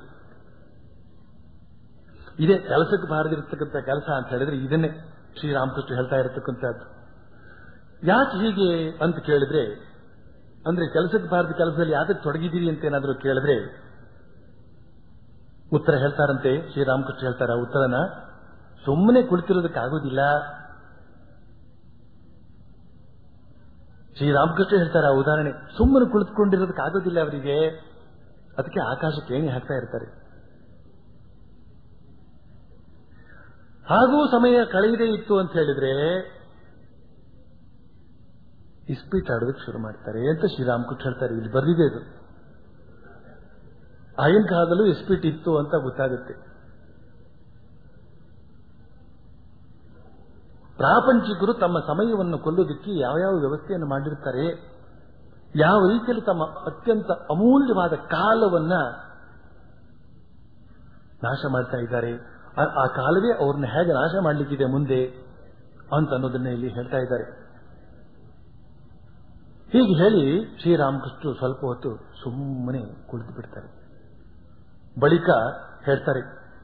ಇದೇ ಕೆಲಸಕ್ಕೆ ಬಾರದಿರತಕ್ಕಂಥ ಕೆಲಸ ಅಂತ ಹೇಳಿದ್ರೆ ಇದನ್ನೇ ಶ್ರೀರಾಮಕೃಷ್ಣ ಹೇಳ್ತಾ ಇರತಕ್ಕಂಥದ್ದು ಯಾಕೆ ಹೀಗೆ ಅಂತ ಕೇಳಿದ್ರೆ ಅಂದ್ರೆ ಕೆಲಸಕ್ಕೆ ಬಾರದ ಕೆಲಸದಲ್ಲಿ ಯಾತಕ್ಕೆ ತೊಡಗಿದ್ದೀರಿ ಅಂತ ಏನಾದರೂ ಕೇಳಿದ್ರೆ ಉತ್ತರ ಹೇಳ್ತಾರಂತೆ ಶ್ರೀರಾಮಕೃಷ್ಣ ಹೇಳ್ತಾರ ಉತ್ತರನ ಸುಮ್ಮನೆ ಕುಳಿತಿರೋದಕ್ಕಾಗೋದಿಲ್ಲ ಶ್ರೀರಾಮಕೃಷ್ಣ ಹೇಳ್ತಾರ ಆ ಉದಾಹರಣೆ ಸುಮ್ಮನೆ ಕುಳಿತುಕೊಂಡಿರೋದಕ್ಕಾಗೋದಿಲ್ಲ ಅವರಿಗೆ ಅದಕ್ಕೆ ಆಕಾಶಕ್ಕೆ ಏಣಿ ಹಾಕ್ತಾ ಇರ್ತಾರೆ ಹಾಗೂ ಸಮಯ ಕಳೆಯದೇ ಇತ್ತು ಅಂತ ಹೇಳಿದ್ರೆ ಇಸ್ಪೀಟ್ ಆಡೋದಕ್ಕೆ ಶುರು ಮಾಡ್ತಾರೆ ಅಂತ ಶ್ರೀರಾಮಕೃಷ್ಣ ಹೇಳ್ತಾರೆ ಇಲ್ಲಿ ಬರ್ದಿದೆ ಇದು ಆಗಿನ ಕಾಲದಲ್ಲೂ ಇಸ್ಪೀಟ್ ಇತ್ತು ಅಂತ ಗೊತ್ತಾಗುತ್ತೆ ಪ್ರಾಪಂಚಿಕರು ತಮ್ಮ ಸಮಯವನ್ನು ಕೊಲ್ಲೋದಕ್ಕೆ ಯಾವ್ಯಾವ ವ್ಯವಸ್ಥೆಯನ್ನು ಮಾಡಿರ್ತಾರೆ ಯಾವ ರೀತಿಯಲ್ಲಿ ತಮ್ಮ ಅತ್ಯಂತ ಅಮೂಲ್ಯವಾದ ಕಾಲವನ್ನ ನಾಶ ಮಾಡ್ತಾ ಇದ್ದಾರೆ ಆ- ಆ ಕಾಲವೇ ಅವ್ರನ್ನ ಹೇಗೆ ನಾಶ ಮಾಡಲಿಕ್ಕಿದೆ ಮುಂದೆ ಅಂತ ಅನ್ನೋದನ್ನ ಇಲ್ಲಿ ಹೇಳ್ತಾ ಇದ್ದಾರೆ ಹೀಗೆ ಹೇಳಿ ಶ್ರೀರಾಮಕೃಷ್ಣ ಸ್ವಲ್ಪ ಹೊತ್ತು ಸುಮ್ಮನೆ ಕುಳಿತು ಬಿಡ್ತಾರೆ ಬಳಿಕ ಹೇಳ್ತಾರೆ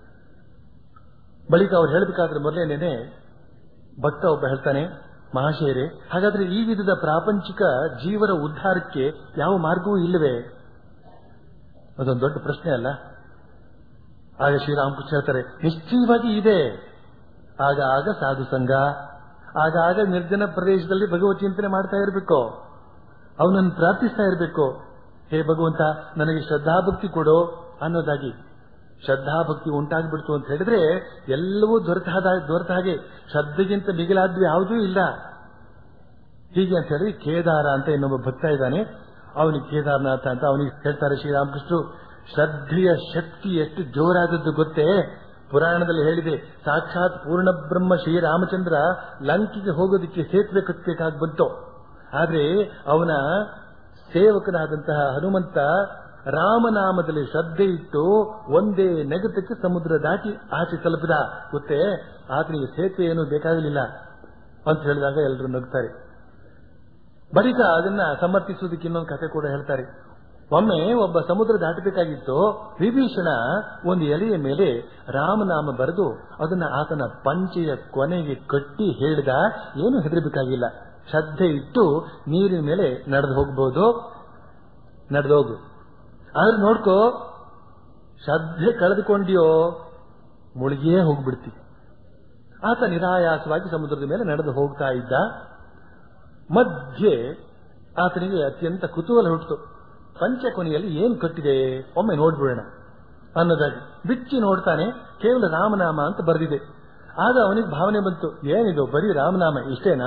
ಬಳಿಕ ಅವ್ರು ಹೇಳಬೇಕಾದ್ರೆ ಮೊದಲೇನೇನೆ ಭಕ್ತ ಒಬ್ಬ ಹೇಳ್ತಾನೆ ಮಹಾಶಯರೇ ಹಾಗಾದ್ರೆ ಈ ವಿಧದ ಪ್ರಾಪಂಚಿಕ ಜೀವರ ಉದ್ಧಾರಕ್ಕೆ ಯಾವ ಮಾರ್ಗವೂ ಇಲ್ಲವೇ ಅದೊಂದು ದೊಡ್ಡ ಪ್ರಶ್ನೆ ಅಲ್ಲ ಆಗ ಶ್ರೀರಾಮಕೃಷ್ಣ ಹೇಳ್ತಾರೆ ನಿಶ್ಚಯವಾಗಿ ಇದೆ ಆಗ ಆಗ ಸಾಧು ಸಂಘ ಆಗ ಆಗ ನಿರ್ಜನ ಪ್ರದೇಶದಲ್ಲಿ ಭಗವತ್ ಚಿಂತನೆ ಮಾಡ್ತಾ ಇರಬೇಕು ಅವನನ್ನು ಪ್ರಾರ್ಥಿಸ್ತಾ ಇರಬೇಕು ಹೇ ಭಗವಂತ ನನಗೆ ಶ್ರದ್ಧಾಭಕ್ತಿ ಕೊಡು ಅನ್ನೋದಾಗಿ ಶ್ರದ್ಧಾಭಕ್ತಿ ಉಂಟಾಗ್ಬಿಡ್ತು ಅಂತ ಹೇಳಿದ್ರೆ ಎಲ್ಲವೂ ದೊರೆತ ದೊರೆತ ಹಾಗೆ ಶ್ರದ್ಧೆಗಿಂತ ಮಿಗಿಲಾದ್ವಿ ಯಾವುದೂ ಇಲ್ಲ ಹೀಗೆ ಅಂತ ಹೇಳಿ ಕೇದಾರ ಅಂತ ಇನ್ನೊಬ್ಬ ಭಕ್ತ ಇದ್ದಾನೆ ಅವನಿಗೆ ಕೇದಾರನಾಥ ಅಂತ ಅವನಿಗೆ ಹೇಳ್ತಾರೆ ಶ್ರೀರಾಮಕೃಷ್ಣರು ಶ್ರದ್ಧೆಯ ಶಕ್ತಿ ಎಷ್ಟು ಜೋರಾದದ್ದು ಗೊತ್ತೇ ಪುರಾಣದಲ್ಲಿ ಹೇಳಿದೆ ಸಾಕ್ಷಾತ್ ಪೂರ್ಣ ಬ್ರಹ್ಮ ಶ್ರೀರಾಮಚಂದ್ರ ಲಂಕಿಗೆ ಹೋಗೋದಕ್ಕೆ ಸೇತುವೆ ಕಟ್ಟಬೇಕಾಗಿ ಬಂತು ಆದ್ರೆ ಅವನ ಸೇವಕನಾದಂತಹ ಹನುಮಂತ ರಾಮನಾಮದಲ್ಲಿ ಶ್ರದ್ಧೆ ಇಟ್ಟು ಒಂದೇ ನೆಗತಕ್ಕೆ ಸಮುದ್ರ ದಾಟಿ ಆಚೆ ತಲುಪಿದ ಗೊತ್ತೇ ಆತನಿಗೆ ಸೇತುವೆ ಏನು ಬೇಕಾಗಲಿಲ್ಲ ಅಂತ ಹೇಳಿದಾಗ ಎಲ್ಲರೂ ನಗ್ತಾರೆ ಬಳಿಕ ಅದನ್ನ ಸಮರ್ಥಿಸುವುದಕ್ಕೆ ಇನ್ನೊಂದು ಕಥೆ ಕೂಡ ಹೇಳ್ತಾರೆ ಒಮ್ಮೆ ಒಬ್ಬ ಸಮುದ್ರ ದಾಟಬೇಕಾಗಿತ್ತು ವಿಭೀಷಣ ಒಂದು ಎಲೆಯ ಮೇಲೆ ರಾಮನಾಮ ಬರೆದು ಅದನ್ನ ಆತನ ಪಂಚೆಯ ಕೊನೆಗೆ ಕಟ್ಟಿ ಹೇಳಿದ ಏನು ಹೆದರಬೇಕಾಗಿಲ್ಲ ಶ್ರದ್ಧೆ ಇಟ್ಟು ನೀರಿನ ಮೇಲೆ ನಡೆದು ಹೋಗ್ಬೋದು ನಡೆದು ಹೋಗು ಆದ್ರೆ ನೋಡ್ಕೋ ಶ್ರದ್ಧೆ ಕಳೆದುಕೊಂಡಿಯೋ ಮುಳುಗಿಯೇ ಹೋಗ್ಬಿಡ್ತಿ ಆತ ನಿರಾಯಾಸವಾಗಿ ಸಮುದ್ರದ ಮೇಲೆ ನಡೆದು ಹೋಗ್ತಾ ಇದ್ದ ಮಧ್ಯೆ ಆತನಿಗೆ ಅತ್ಯಂತ ಕುತೂಹಲ ಹುಟ್ಟಿತು ಪಂಚ ಕೊನೆಯಲ್ಲಿ ಏನು ಕಟ್ಟಿದೆ ಒಮ್ಮೆ ನೋಡ್ಬಿಡೋಣ ಅನ್ನೋದಾಗಿ ಬಿಚ್ಚಿ ನೋಡ್ತಾನೆ ಕೇವಲ ರಾಮನಾಮ ಅಂತ ಬರೆದಿದೆ ಆಗ ಅವನಿಗೆ ಭಾವನೆ ಬಂತು ಏನಿದು ಬರೀ ರಾಮನಾಮ ಇಷ್ಟೇನಾ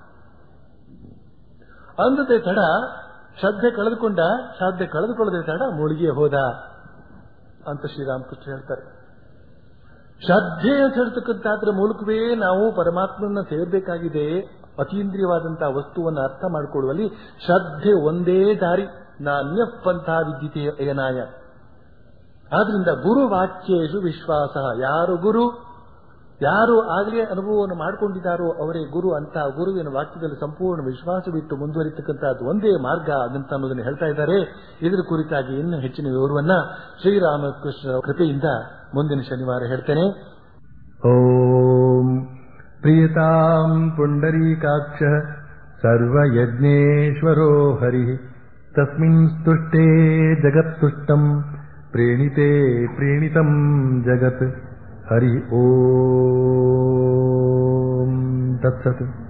ಅಂದತೆ ತಡ ಶ್ರದ್ಧೆ ಕಳೆದುಕೊಂಡ ಶ್ರದ್ಧೆ ಕಳೆದುಕೊಳ್ಳದೆ ತಡ ಮುಳುಗಿಯೇ ಹೋದ ಅಂತ ಶ್ರೀರಾಮಕೃಷ್ಣ ಹೇಳ್ತಾರೆ ಶ್ರದ್ಧೆ ಅಂತ ಹೇಳ್ತಕ್ಕಂಥದ್ರ ಮೂಲಕವೇ ನಾವು ಪರಮಾತ್ಮನ ಸೇರಬೇಕಾಗಿದೆ ಅತೀಂದ್ರಿಯವಾದಂತಹ ವಸ್ತುವನ್ನು ಅರ್ಥ ಮಾಡಿಕೊಳ್ಳುವಲ್ಲಿ ಶ್ರದ್ಧೆ ಒಂದೇ ದಾರಿ ನಾನ್ಯ ಪಂಥ ವಿದ್ಯುತೆ ಅಯನಾಯ ಆದ್ರಿಂದ ಗುರು ವಾಕ್ಯೇಶು ವಿಶ್ವಾಸ ಯಾರು ಗುರು ಯಾರು ಆಗಲೇ ಅನುಭವವನ್ನು ಮಾಡಿಕೊಂಡಿದ್ದಾರೋ ಅವರೇ ಗುರು ಅಂತ ಗುರುವಿನ ವಾಕ್ಯದಲ್ಲಿ ಸಂಪೂರ್ಣ ವಿಶ್ವಾಸವಿಟ್ಟು ಮುಂದುವರಿತಕ್ಕಂಥದ್ದು ಒಂದೇ ಮಾರ್ಗ ಅದಂತ ಅನ್ನೋದನ್ನು ಹೇಳ್ತಾ ಇದ್ದಾರೆ ಇದರ ಕುರಿತಾಗಿ ಇನ್ನೂ ಹೆಚ್ಚಿನ ವಿವರವನ್ನ ಶ್ರೀರಾಮಕೃಷ್ಣ ಕೃಪೆಯಿಂದ ಮುಂದಿನ ಶನಿವಾರ ಹೇಳ್ತೇನೆ ॐ प्रियताम् पुण्डरीकाक्षः सर्वयज्ञेश्वरो हरिः तस्मिन् स्तुष्टे जगत्तुष्टम् प्रेणिते प्रेणितम् जगत् हरि ॐ तत्सत्